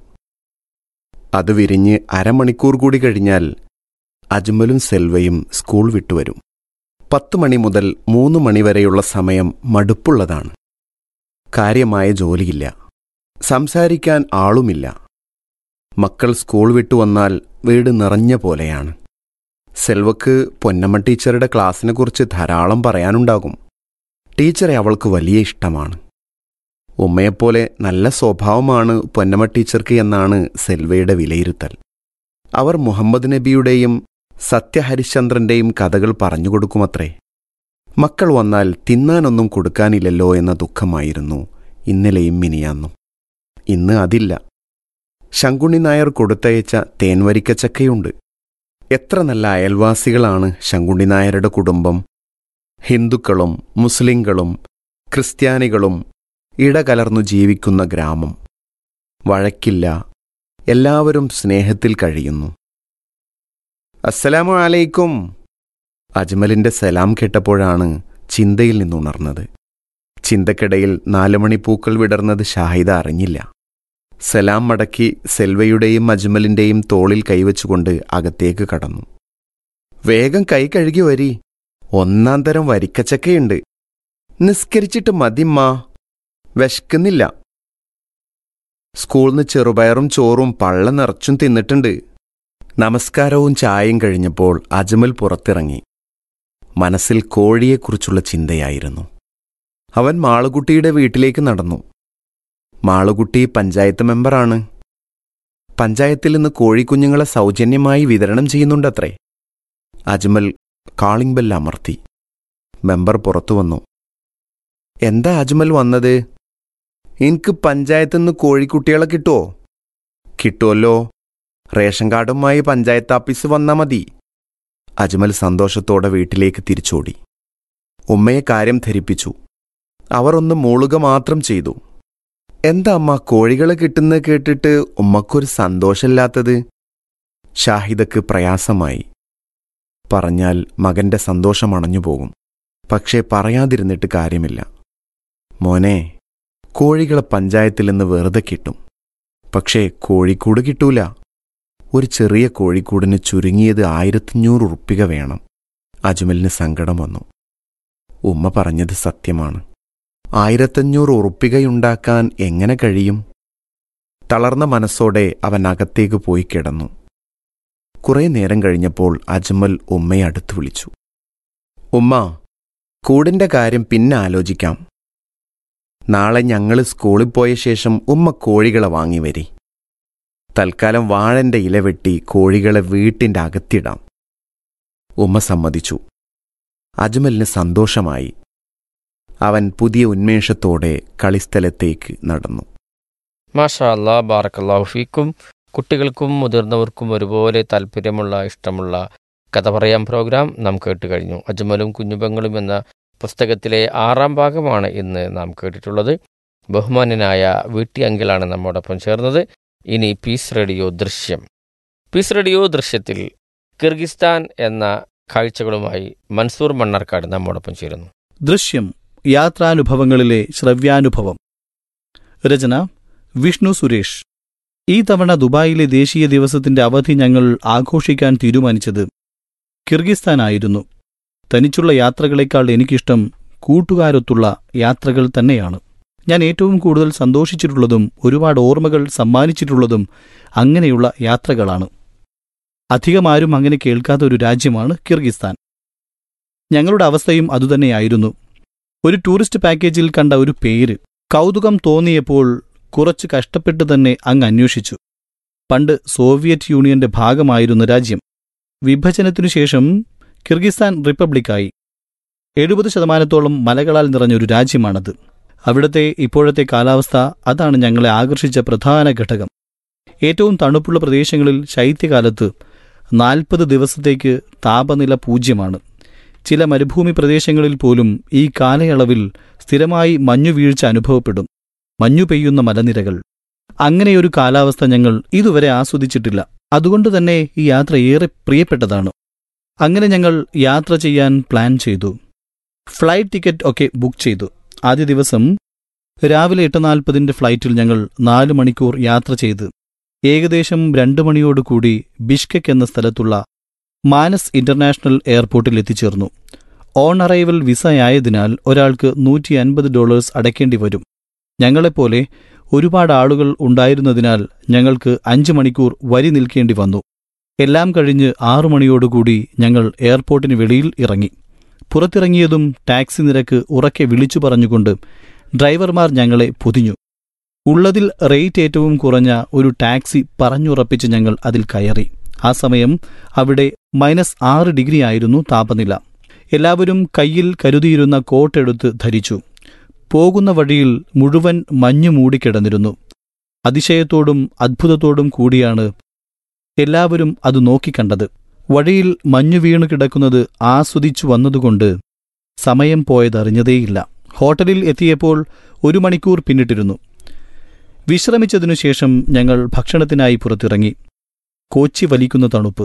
അത് വിരിഞ്ഞ് അരമണിക്കൂർ കൂടി കഴിഞ്ഞാൽ അജ്മലും സെൽവയും സ്കൂൾ വിട്ടുവരും പത്ത് മണി മുതൽ മൂന്ന് മണിവരെയുള്ള സമയം മടുപ്പുള്ളതാണ് കാര്യമായ ജോലിയില്ല സംസാരിക്കാൻ ആളുമില്ല മക്കൾ സ്കൂൾ വിട്ടുവന്നാൽ വീട് നിറഞ്ഞ പോലെയാണ് സെൽവക്ക് പൊന്നമ്മ ടീച്ചറുടെ ക്ലാസ്സിനെക്കുറിച്ച് ധാരാളം പറയാനുണ്ടാകും ടീച്ചറെ അവൾക്ക് വലിയ ഇഷ്ടമാണ് ഉമ്മയെപ്പോലെ നല്ല സ്വഭാവമാണ് പൊന്നമ്മ ടീച്ചർക്ക് എന്നാണ് സെൽവയുടെ വിലയിരുത്തൽ അവർ മുഹമ്മദ് നബിയുടെയും സത്യഹരിശ്ചന്ദ്രന്റെയും കഥകൾ പറഞ്ഞുകൊടുക്കുമത്രേ മക്കൾ വന്നാൽ തിന്നാനൊന്നും കൊടുക്കാനില്ലല്ലോ എന്ന ദുഃഖമായിരുന്നു ഇന്നലെയും മിനിയാന്നും ഇന്ന് അതില്ല ശങ്കുണ്ണി നായർ കൊടുത്തയച്ച തേൻവരിക്കച്ചക്കയുണ്ട് എത്ര നല്ല അയൽവാസികളാണ് ശങ്കുണ്ണി നായരുടെ കുടുംബം ഹിന്ദുക്കളും മുസ്ലിങ്ങളും ക്രിസ്ത്യാനികളും ഇടകലർന്നു ജീവിക്കുന്ന ഗ്രാമം വഴക്കില്ല എല്ലാവരും സ്നേഹത്തിൽ കഴിയുന്നു അസ്സലാമു അലൈക്കും അജ്മലിന്റെ സലാം കേട്ടപ്പോഴാണ് ചിന്തയിൽ നിന്നുണർന്നത് ചിന്തക്കിടയിൽ നാലുമണി പൂക്കൾ വിടർന്നത് ഷാഹിദ അറിഞ്ഞില്ല സലാം മടക്കി സെൽവയുടെയും അജ്മലിന്റെയും തോളിൽ കൈവച്ചുകൊണ്ട് അകത്തേക്ക് കടന്നു വേഗം കൈ കഴുകി വരി ഒന്നാം തരം വരിക്കച്ചക്കയുണ്ട് നിസ്കരിച്ചിട്ട് മതിമ്മാ വിശക്കുന്നില്ല സ്കൂളിന്ന് ചെറുപയറും ചോറും പള്ള നിറച്ചും തിന്നിട്ടുണ്ട് നമസ്കാരവും ചായയും കഴിഞ്ഞപ്പോൾ അജ്മൽ പുറത്തിറങ്ങി മനസ്സിൽ കോഴിയെക്കുറിച്ചുള്ള ചിന്തയായിരുന്നു അവൻ മാളുകുട്ടിയുടെ വീട്ടിലേക്ക് നടന്നു മാളുകുട്ടി പഞ്ചായത്ത് മെമ്പറാണ് പഞ്ചായത്തിൽ നിന്ന് കോഴിക്കുഞ്ഞുങ്ങളെ സൗജന്യമായി വിതരണം ചെയ്യുന്നുണ്ടത്രേ അജ്മൽ കാളിംഗ് ബെൽ അമർത്തി മെമ്പർ പുറത്തു വന്നു എന്താ അജ്മൽ വന്നത് എനിക്ക് പഞ്ചായത്തിൽ നിന്ന് കോഴിക്കുട്ടികളെ കിട്ടുമോ കിട്ടുമല്ലോ റേഷൻ കാർഡുമായി പഞ്ചായത്ത് ഓഫീസ് വന്നാ മതി അജ്മൽ സന്തോഷത്തോടെ വീട്ടിലേക്ക് തിരിച്ചോടി ഉമ്മയെ കാര്യം ധരിപ്പിച്ചു അവർ ഒന്ന് മൂളുക മാത്രം ചെയ്തു എന്താ അമ്മ കോഴികളെ കിട്ടുന്നത് കേട്ടിട്ട് ഉമ്മക്കൊരു സന്തോഷമില്ലാത്തത് ഷാഹിദക്ക് പ്രയാസമായി പറഞ്ഞാൽ മകന്റെ സന്തോഷം അണഞ്ഞുപോകും പക്ഷേ പറയാതിരുന്നിട്ട് കാര്യമില്ല മോനെ കോഴികളെ പഞ്ചായത്തിൽ നിന്ന് വെറുതെ കിട്ടും പക്ഷേ കോഴിക്കൂട് കിട്ടൂല ഒരു ചെറിയ കോഴിക്കൂടിന് ചുരുങ്ങിയത് ആയിരത്തഞ്ഞൂറ് ഉറുപ്പിക വേണം അജ്മലിന് സങ്കടം വന്നു ഉമ്മ പറഞ്ഞത് സത്യമാണ് ആയിരത്തഞ്ഞൂറ് ഉറുപ്പികയുണ്ടാക്കാൻ എങ്ങനെ കഴിയും തളർന്ന മനസ്സോടെ അവൻ അകത്തേക്ക് പോയി കിടന്നു കുറേ നേരം കഴിഞ്ഞപ്പോൾ അജ്മൽ ഉമ്മയെ അടുത്തു വിളിച്ചു ഉമ്മ കൂടിന്റെ കാര്യം പിന്നെ ആലോചിക്കാം നാളെ ഞങ്ങൾ സ്കൂളിൽ പോയ ശേഷം ഉമ്മ കോഴികളെ വാങ്ങി വരി തൽക്കാലം വാഴന്റെ ഇല വെട്ടി കോഴികളെ വീട്ടിന്റെ അകത്തിടാം ഉമ്മ സമ്മതിച്ചു അജ്മലിന് സന്തോഷമായി അവൻ പുതിയ ഉന്മേഷത്തോടെ കളിസ്ഥലത്തേക്ക് നടന്നു മാഷാ അല്ലാ ബാറക്കല്ലാഹു ഫീക്കും കുട്ടികൾക്കും മുതിർന്നവർക്കും ഒരുപോലെ താല്പര്യമുള്ള ഇഷ്ടമുള്ള കഥ പറയാം പ്രോഗ്രാം നാം കേട്ട് കഴിഞ്ഞു അജ്മലും കുഞ്ഞുപെങ്ങളും എന്ന പുസ്തകത്തിലെ ആറാം ഭാഗമാണ് ഇന്ന് നാം കേട്ടിട്ടുള്ളത് ബഹുമാന്യനായ വീട്ടി അങ്കിളാണ് നമ്മോടൊപ്പം ചേർന്നത് ഇനി peace radio Drishyam peace radio ദൃശ്യത്തിൽ കിർഗിസ്ഥാൻ എന്ന കാഴ്ചകളുമായി മൻസൂർ മണ്ണാർക്കാട് നമ്മോടൊപ്പം ചേരുന്നു ദൃശ്യം യാത്രാനുഭവങ്ങളിലെ ശ്രവ്യാനുഭവം രചന വിഷ്ണു സുരേഷ് ഈ തവണ ദുബായിലെ ദേശീയ ദിവസത്തിന്റെ അവധി ഞങ്ങൾ ആഘോഷിക്കാൻ തീരുമാനിച്ചത് കിർഗിസ്ഥാനായിരുന്നു തനിച്ചുള്ള യാത്രകളെക്കാൾ എനിക്കിഷ്ടം കൂട്ടുകാരൊത്തുള്ള യാത്രകൾ തന്നെയാണ് ഞാൻ ഏറ്റവും കൂടുതൽ സന്തോഷിച്ചിട്ടുള്ളതും ഒരുപാട് ഓർമ്മകൾ സമ്മാനിച്ചിട്ടുള്ളതും അങ്ങനെയുള്ള യാത്രകളാണ് അധികമാരും അങ്ങനെ കേൾക്കാത്ത ഒരു രാജ്യമാണ് കിർഗിസ്ഥാൻ ഞങ്ങളുടെ അവസ്ഥയും അതുതന്നെയായിരുന്നു ഒരു ടൂറിസ്റ്റ് പാക്കേജിൽ കണ്ട ഒരു പേര് കൗതുകം തോന്നിയപ്പോൾ കുറച്ച് കഷ്ടപ്പെട്ട് തന്നെ അങ്ങ് അന്വേഷിച്ചു പണ്ട് സോവിയറ്റ് യൂണിയന്റെ ഭാഗമായിരുന്ന രാജ്യം വിഭജനത്തിനു ശേഷം കിർഗിസ്ഥാൻ റിപ്പബ്ലിക്കായി എഴുപത് ശതമാനത്തോളം മലകളാൽ നിറഞ്ഞൊരു രാജ്യമാണത് അവിടുത്തെ ഇപ്പോഴത്തെ കാലാവസ്ഥ അതാണ് ഞങ്ങളെ ആകർഷിച്ച പ്രധാന ഘടകം ഏറ്റവും തണുപ്പുള്ള പ്രദേശങ്ങളിൽ ശൈത്യകാലത്ത് നാൽപ്പത് ദിവസത്തേക്ക് താപനില പൂജ്യമാണ് ചില മരുഭൂമി പ്രദേശങ്ങളിൽ പോലും ഈ കാലയളവിൽ സ്ഥിരമായി മഞ്ഞുവീഴ്ച അനുഭവപ്പെടും മഞ്ഞു പെയ്യുന്ന മലനിരകൾ അങ്ങനെയൊരു കാലാവസ്ഥ ഞങ്ങൾ ഇതുവരെ ആസ്വദിച്ചിട്ടില്ല അതുകൊണ്ട് തന്നെ ഈ യാത്ര ഏറെ പ്രിയപ്പെട്ടതാണ് അങ്ങനെ ഞങ്ങൾ യാത്ര ചെയ്യാൻ പ്ലാൻ ചെയ്തു ഫ്ലൈറ്റ് ടിക്കറ്റ് ഒക്കെ ബുക്ക് ചെയ്തു ആദ്യ ദിവസം രാവിലെ എട്ട് നാൽപ്പതിൻ്റെ ഫ്ലൈറ്റിൽ ഞങ്ങൾ നാല് മണിക്കൂർ യാത്ര ചെയ്ത് ഏകദേശം രണ്ട് മണിയോടുകൂടി ബിഷ്കെക് എന്ന സ്ഥലത്തുള്ള മാനസ് ഇന്റർനാഷണൽ എയർപോർട്ടിൽ എത്തിച്ചേർന്നു ഓൺ അറൈവൽ വിസയായതിനാൽ ഒരാൾക്ക് നൂറ്റി അൻപത് ഡോളേഴ്സ് അടയ്ക്കേണ്ടി വരും ഞങ്ങളെപ്പോലെ ഒരുപാട് ആളുകൾ ഉണ്ടായിരുന്നതിനാൽ ഞങ്ങൾക്ക് അഞ്ച് മണിക്കൂർ വരി നിൽക്കേണ്ടി വന്നു എല്ലാം കഴിഞ്ഞ് ആറു മണിയോടുകൂടി ഞങ്ങൾ എയർപോർട്ടിന് വെളിയിൽ ഇറങ്ങി പുറത്തിറങ്ങിയതും ടാക്സി നിരക്ക് ഉറക്കെ വിളിച്ചു പറഞ്ഞുകൊണ്ട് ഡ്രൈവർമാർ ഞങ്ങളെ പൊതിഞ്ഞു ഉള്ളതിൽ റേറ്റ് ഏറ്റവും കുറഞ്ഞ ഒരു ടാക്സി പറഞ്ഞുറപ്പിച്ച് ഞങ്ങൾ അതിൽ കയറി ആ സമയം അവിടെ മൈനസ് ആറ് ഡിഗ്രി ആയിരുന്നു താപനില എല്ലാവരും കയ്യിൽ കരുതിയിരുന്ന കോട്ടെടുത്ത് ധരിച്ചു പോകുന്ന വഴിയിൽ മുഴുവൻ മഞ്ഞു മൂടിക്കിടന്നിരുന്നു അതിശയത്തോടും അത്ഭുതത്തോടും കൂടിയാണ് എല്ലാവരും അത് നോക്കിക്കണ്ടത് വഴിയിൽ മഞ്ഞു വീണു കിടക്കുന്നത് ആസ്വദിച്ചു വന്നതുകൊണ്ട് സമയം പോയതറിഞ്ഞതേയില്ല ഹോട്ടലിൽ എത്തിയപ്പോൾ ഒരു മണിക്കൂർ പിന്നിട്ടിരുന്നു വിശ്രമിച്ചതിനു ശേഷം ഞങ്ങൾ ഭക്ഷണത്തിനായി പുറത്തിറങ്ങി കോച്ചി വലിക്കുന്ന തണുപ്പ്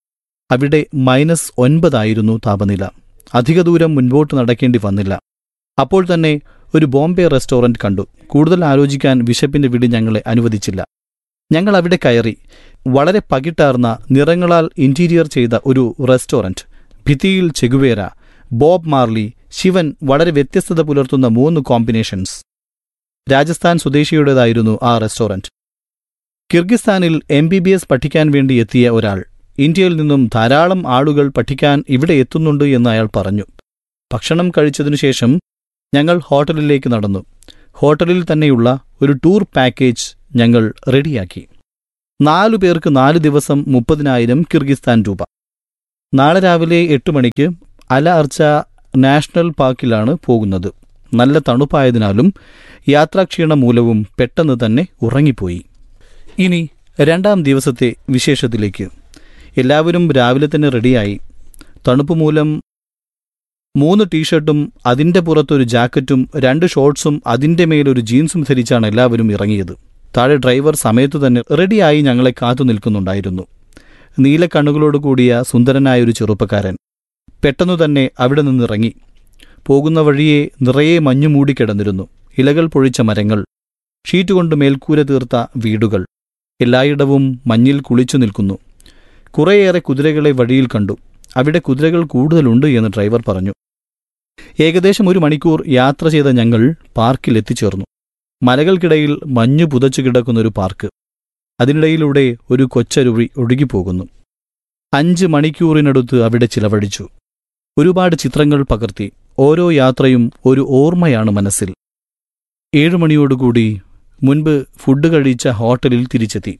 അവിടെ മൈനസ് ഒൻപതായിരുന്നു താപനില അധിക ദൂരം മുൻപോട്ട് നടക്കേണ്ടി വന്നില്ല അപ്പോൾ തന്നെ ഒരു ബോംബെ റെസ്റ്റോറന്റ് കണ്ടു കൂടുതൽ ആലോചിക്കാൻ വിശപ്പിന്റെ വിടി ഞങ്ങളെ അനുവദിച്ചില്ല ഞങ്ങൾ അവിടെ കയറി വളരെ പകിട്ടാർന്ന നിറങ്ങളാൽ ഇന്റീരിയർ ചെയ്ത ഒരു റെസ്റ്റോറന്റ് ഭിത്തിയിൽ ചെഗുവേര ബോബ് മാർലി ശിവൻ വളരെ വ്യത്യസ്തത പുലർത്തുന്ന മൂന്ന് കോമ്പിനേഷൻസ് രാജസ്ഥാൻ സ്വദേശിയുടേതായിരുന്നു ആ റെസ്റ്റോറന്റ് കിർഗിസ്ഥാനിൽ എം ബി ബി എസ് പഠിക്കാൻ വേണ്ടി എത്തിയ ഒരാൾ ഇന്ത്യയിൽ നിന്നും ധാരാളം ആളുകൾ പഠിക്കാൻ ഇവിടെ എത്തുന്നുണ്ട് എന്ന് അയാൾ പറഞ്ഞു ഭക്ഷണം കഴിച്ചതിനു ശേഷം ഞങ്ങൾ ഹോട്ടലിലേക്ക് നടന്നു ഹോട്ടലിൽ തന്നെയുള്ള ഒരു ടൂർ പാക്കേജ് ഞങ്ങൾ റെഡിയാക്കി നാലു പേർക്ക് നാല് ദിവസം മുപ്പതിനായിരം കിർഗിസ്ഥാൻ രൂപ നാളെ രാവിലെ എട്ട് മണിക്ക് അല അർച്ച നാഷണൽ പാർക്കിലാണ് പോകുന്നത് നല്ല തണുപ്പായതിനാലും യാത്രാക്ഷീണം മൂലവും പെട്ടെന്ന് തന്നെ ഉറങ്ങിപ്പോയി ഇനി രണ്ടാം ദിവസത്തെ വിശേഷത്തിലേക്ക് എല്ലാവരും രാവിലെ തന്നെ റെഡിയായി തണുപ്പ് മൂലം മൂന്ന് ടീഷർട്ടും അതിൻ്റെ പുറത്തൊരു ജാക്കറ്റും രണ്ട് ഷോർട്സും അതിൻ്റെ മേലൊരു ജീൻസും ധരിച്ചാണ് എല്ലാവരും ഇറങ്ങിയത് താഴെ ഡ്രൈവർ സമയത്തു തന്നെ റെഡിയായി ഞങ്ങളെ കാത്തു നിൽക്കുന്നുണ്ടായിരുന്നു നീലക്കണ്ണുകളോട് കൂടിയ സുന്ദരനായ ഒരു ചെറുപ്പക്കാരൻ പെട്ടെന്നു തന്നെ അവിടെ നിന്നിറങ്ങി പോകുന്ന വഴിയെ നിറയെ മഞ്ഞു മൂടിക്കിടന്നിരുന്നു ഇലകൾ പൊഴിച്ച മരങ്ങൾ ഷീറ്റ് കൊണ്ട് മേൽക്കൂര തീർത്ത വീടുകൾ എല്ലായിടവും മഞ്ഞിൽ കുളിച്ചു നിൽക്കുന്നു കുറേയേറെ കുതിരകളെ വഴിയിൽ കണ്ടു അവിടെ കുതിരകൾ കൂടുതലുണ്ട് എന്ന് ഡ്രൈവർ പറഞ്ഞു ഏകദേശം ഒരു മണിക്കൂർ യാത്ര ചെയ്ത ഞങ്ങൾ പാർക്കിൽ എത്തിച്ചേർന്നു മലകൾക്കിടയിൽ മഞ്ഞു പുതച്ചു കിടക്കുന്ന ഒരു പാർക്ക് അതിനിടയിലൂടെ ഒരു കൊച്ചരുവി ഒഴുകിപ്പോകുന്നു അഞ്ച് മണിക്കൂറിനടുത്ത് അവിടെ ചിലവഴിച്ചു ഒരുപാട് ചിത്രങ്ങൾ പകർത്തി ഓരോ യാത്രയും ഒരു ഓർമ്മയാണ് മനസ്സിൽ ഏഴുമണിയോടുകൂടി മുൻപ് ഫുഡ് കഴിച്ച ഹോട്ടലിൽ തിരിച്ചെത്തി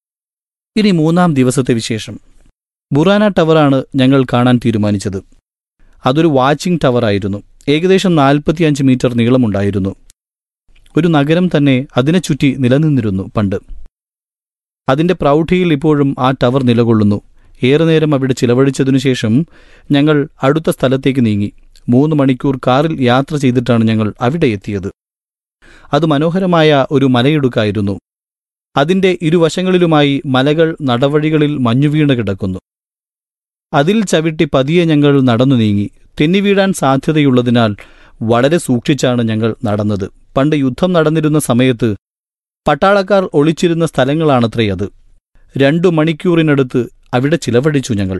ഇനി മൂന്നാം ദിവസത്തെ വിശേഷം ബുറാന ടവറാണ് ഞങ്ങൾ കാണാൻ തീരുമാനിച്ചത് അതൊരു വാച്ചിംഗ് ടവറായിരുന്നു ഏകദേശം നാൽപ്പത്തിയഞ്ച് മീറ്റർ നീളമുണ്ടായിരുന്നു ഒരു നഗരം തന്നെ അതിനെ ചുറ്റി നിലനിന്നിരുന്നു പണ്ട് അതിന്റെ പ്രൗഢിയിൽ ഇപ്പോഴും ആ ടവർ നിലകൊള്ളുന്നു ഏറെ നേരം അവിടെ ചിലവഴിച്ചതിനു ശേഷം ഞങ്ങൾ അടുത്ത സ്ഥലത്തേക്ക് നീങ്ങി മൂന്ന് മണിക്കൂർ കാറിൽ യാത്ര ചെയ്തിട്ടാണ് ഞങ്ങൾ അവിടെ എത്തിയത് അത് മനോഹരമായ ഒരു മലയിടുക്കായിരുന്നു അതിന്റെ ഇരുവശങ്ങളിലുമായി മലകൾ നടവഴികളിൽ മഞ്ഞുവീണ് കിടക്കുന്നു അതിൽ ചവിട്ടി പതിയെ ഞങ്ങൾ നടന്നു നീങ്ങി തെന്നിവീഴാൻ സാധ്യതയുള്ളതിനാൽ വളരെ സൂക്ഷിച്ചാണ് ഞങ്ങൾ നടന്നത് പണ്ട് യുദ്ധം നടന്നിരുന്ന സമയത്ത് പട്ടാളക്കാർ ഒളിച്ചിരുന്ന സ്ഥലങ്ങളാണത്രേ അത് രണ്ടു മണിക്കൂറിനടുത്ത് അവിടെ ചിലവഴിച്ചു ഞങ്ങൾ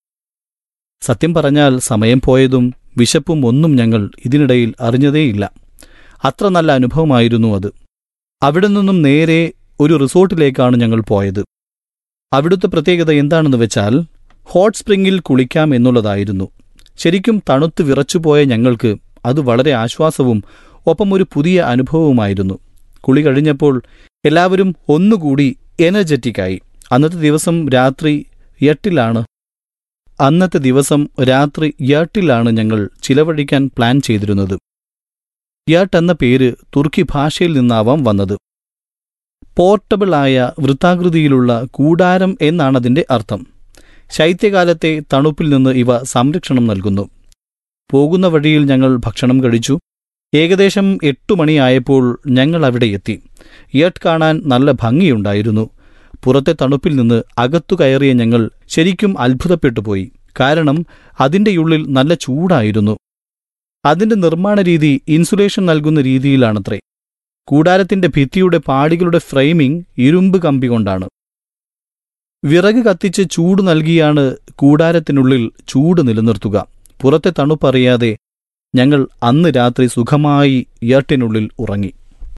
സത്യം പറഞ്ഞാൽ സമയം പോയതും വിശപ്പും ഒന്നും ഞങ്ങൾ ഇതിനിടയിൽ അറിഞ്ഞതേയില്ല അത്ര നല്ല അനുഭവമായിരുന്നു അത് അവിടെ നിന്നും നേരെ ഒരു റിസോർട്ടിലേക്കാണ് ഞങ്ങൾ പോയത് അവിടുത്തെ പ്രത്യേകത എന്താണെന്ന് വെച്ചാൽ ഹോട്ട് സ്പ്രിങ്ങിൽ കുളിക്കാം എന്നുള്ളതായിരുന്നു ശരിക്കും തണുത്ത് വിറച്ചുപോയ ഞങ്ങൾക്ക് അത് വളരെ ആശ്വാസവും ഒപ്പം ഒരു പുതിയ അനുഭവവുമായിരുന്നു കുളി കഴിഞ്ഞപ്പോൾ എല്ലാവരും ഒന്നുകൂടി എനർജറ്റിക്കായി അന്നത്തെ ദിവസം രാത്രി എട്ടിലാണ് അന്നത്തെ ദിവസം രാത്രി യട്ടിലാണ് ഞങ്ങൾ ചിലവഴിക്കാൻ പ്ലാൻ ചെയ്തിരുന്നത് യട്ട് എന്ന പേര് തുർക്കി ഭാഷയിൽ നിന്നാവാം വന്നത് പോർട്ടബിൾ ആയ വൃത്താകൃതിയിലുള്ള കൂടാരം എന്നാണതിന്റെ അർത്ഥം ശൈത്യകാലത്തെ തണുപ്പിൽ നിന്ന് ഇവ സംരക്ഷണം നൽകുന്നു പോകുന്ന വഴിയിൽ ഞങ്ങൾ ഭക്ഷണം കഴിച്ചു ഏകദേശം എട്ടു മണിയായപ്പോൾ ഞങ്ങൾ അവിടെ എത്തി യട്ട് കാണാൻ നല്ല ഭംഗിയുണ്ടായിരുന്നു പുറത്തെ തണുപ്പിൽ നിന്ന് അകത്തു കയറിയ ഞങ്ങൾ ശരിക്കും അത്ഭുതപ്പെട്ടുപോയി കാരണം അതിൻ്റെയുള്ളിൽ നല്ല ചൂടായിരുന്നു അതിന്റെ നിർമ്മാണ രീതി ഇൻസുലേഷൻ നൽകുന്ന രീതിയിലാണത്രേ കൂടാരത്തിന്റെ ഭിത്തിയുടെ പാടികളുടെ ഫ്രെയിമിംഗ് ഇരുമ്പ് കമ്പി കൊണ്ടാണ് വിറക് കത്തിച്ച് ചൂട് നൽകിയാണ് കൂടാരത്തിനുള്ളിൽ ചൂട് നിലനിർത്തുക പുറത്തെ തണുപ്പറിയാതെ ഞങ്ങൾ അന്ന് രാത്രി സുഖമായി ഇയർട്ടിനുള്ളിൽ ഉറങ്ങി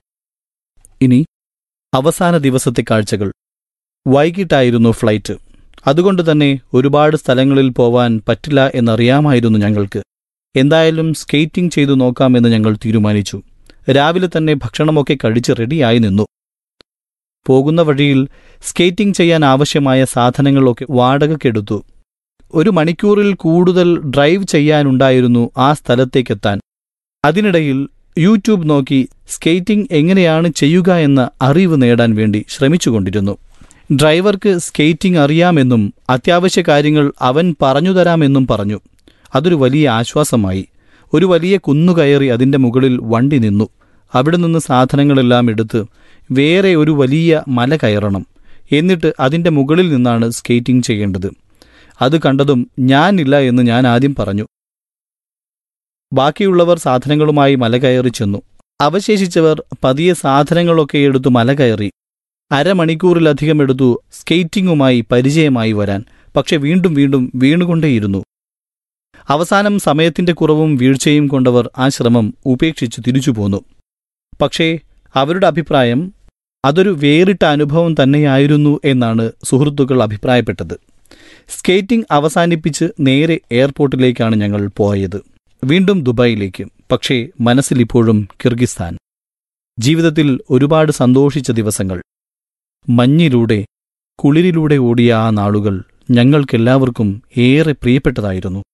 ഇനി അവസാന ദിവസത്തെ കാഴ്ചകൾ വൈകിട്ടായിരുന്നു ഫ്ലൈറ്റ് അതുകൊണ്ട് തന്നെ ഒരുപാട് സ്ഥലങ്ങളിൽ പോവാൻ പറ്റില്ല എന്നറിയാമായിരുന്നു ഞങ്ങൾക്ക് എന്തായാലും സ്കേറ്റിംഗ് ചെയ്തു നോക്കാമെന്ന് ഞങ്ങൾ തീരുമാനിച്ചു രാവിലെ തന്നെ ഭക്ഷണമൊക്കെ കഴിച്ച് റെഡിയായി നിന്നു പോകുന്ന വഴിയിൽ സ്കേറ്റിംഗ് ചെയ്യാൻ ആവശ്യമായ സാധനങ്ങളൊക്കെ വാടകയ്ക്കെടുത്തു ഒരു മണിക്കൂറിൽ കൂടുതൽ ഡ്രൈവ് ചെയ്യാനുണ്ടായിരുന്നു ആ സ്ഥലത്തേക്കെത്താൻ അതിനിടയിൽ യൂട്യൂബ് നോക്കി സ്കേറ്റിംഗ് എങ്ങനെയാണ് ചെയ്യുക എന്ന അറിവ് നേടാൻ വേണ്ടി ശ്രമിച്ചുകൊണ്ടിരുന്നു ഡ്രൈവർക്ക് സ്കേറ്റിംഗ് അറിയാമെന്നും അത്യാവശ്യ കാര്യങ്ങൾ അവൻ പറഞ്ഞുതരാമെന്നും പറഞ്ഞു അതൊരു വലിയ ആശ്വാസമായി ഒരു വലിയ കുന്നുകയറി അതിന്റെ മുകളിൽ വണ്ടി നിന്നു അവിടെ നിന്ന് സാധനങ്ങളെല്ലാം എടുത്ത് വേറെ ഒരു വലിയ മല കയറണം എന്നിട്ട് അതിന്റെ മുകളിൽ നിന്നാണ് സ്കേറ്റിംഗ് ചെയ്യേണ്ടത് അത് കണ്ടതും ഞാനില്ല എന്ന് ഞാൻ ആദ്യം പറഞ്ഞു ബാക്കിയുള്ളവർ സാധനങ്ങളുമായി മല കയറി ചെന്നു അവശേഷിച്ചവർ പതിയെ സാധനങ്ങളൊക്കെ എടുത്തു മല കയറി അരമണിക്കൂറിലധികം എടുത്തു സ്കേറ്റിംഗുമായി പരിചയമായി വരാൻ പക്ഷെ വീണ്ടും വീണ്ടും വീണുകൊണ്ടേയിരുന്നു അവസാനം സമയത്തിന്റെ കുറവും വീഴ്ചയും കൊണ്ടവർ ആ ശ്രമം ഉപേക്ഷിച്ചു തിരിച്ചു പോന്നു പക്ഷേ അവരുടെ അഭിപ്രായം അതൊരു വേറിട്ട അനുഭവം തന്നെയായിരുന്നു എന്നാണ് സുഹൃത്തുക്കൾ അഭിപ്രായപ്പെട്ടത് സ്കേറ്റിംഗ് അവസാനിപ്പിച്ച് നേരെ എയർപോർട്ടിലേക്കാണ് ഞങ്ങൾ പോയത് വീണ്ടും ദുബായിലേക്ക് പക്ഷേ മനസ്സിലിപ്പോഴും കിർഗിസ്ഥാൻ ജീവിതത്തിൽ ഒരുപാട് സന്തോഷിച്ച ദിവസങ്ങൾ മഞ്ഞിലൂടെ കുളിരിലൂടെ ഓടിയ ആ നാളുകൾ ഞങ്ങൾക്കെല്ലാവർക്കും ഏറെ പ്രിയപ്പെട്ടതായിരുന്നു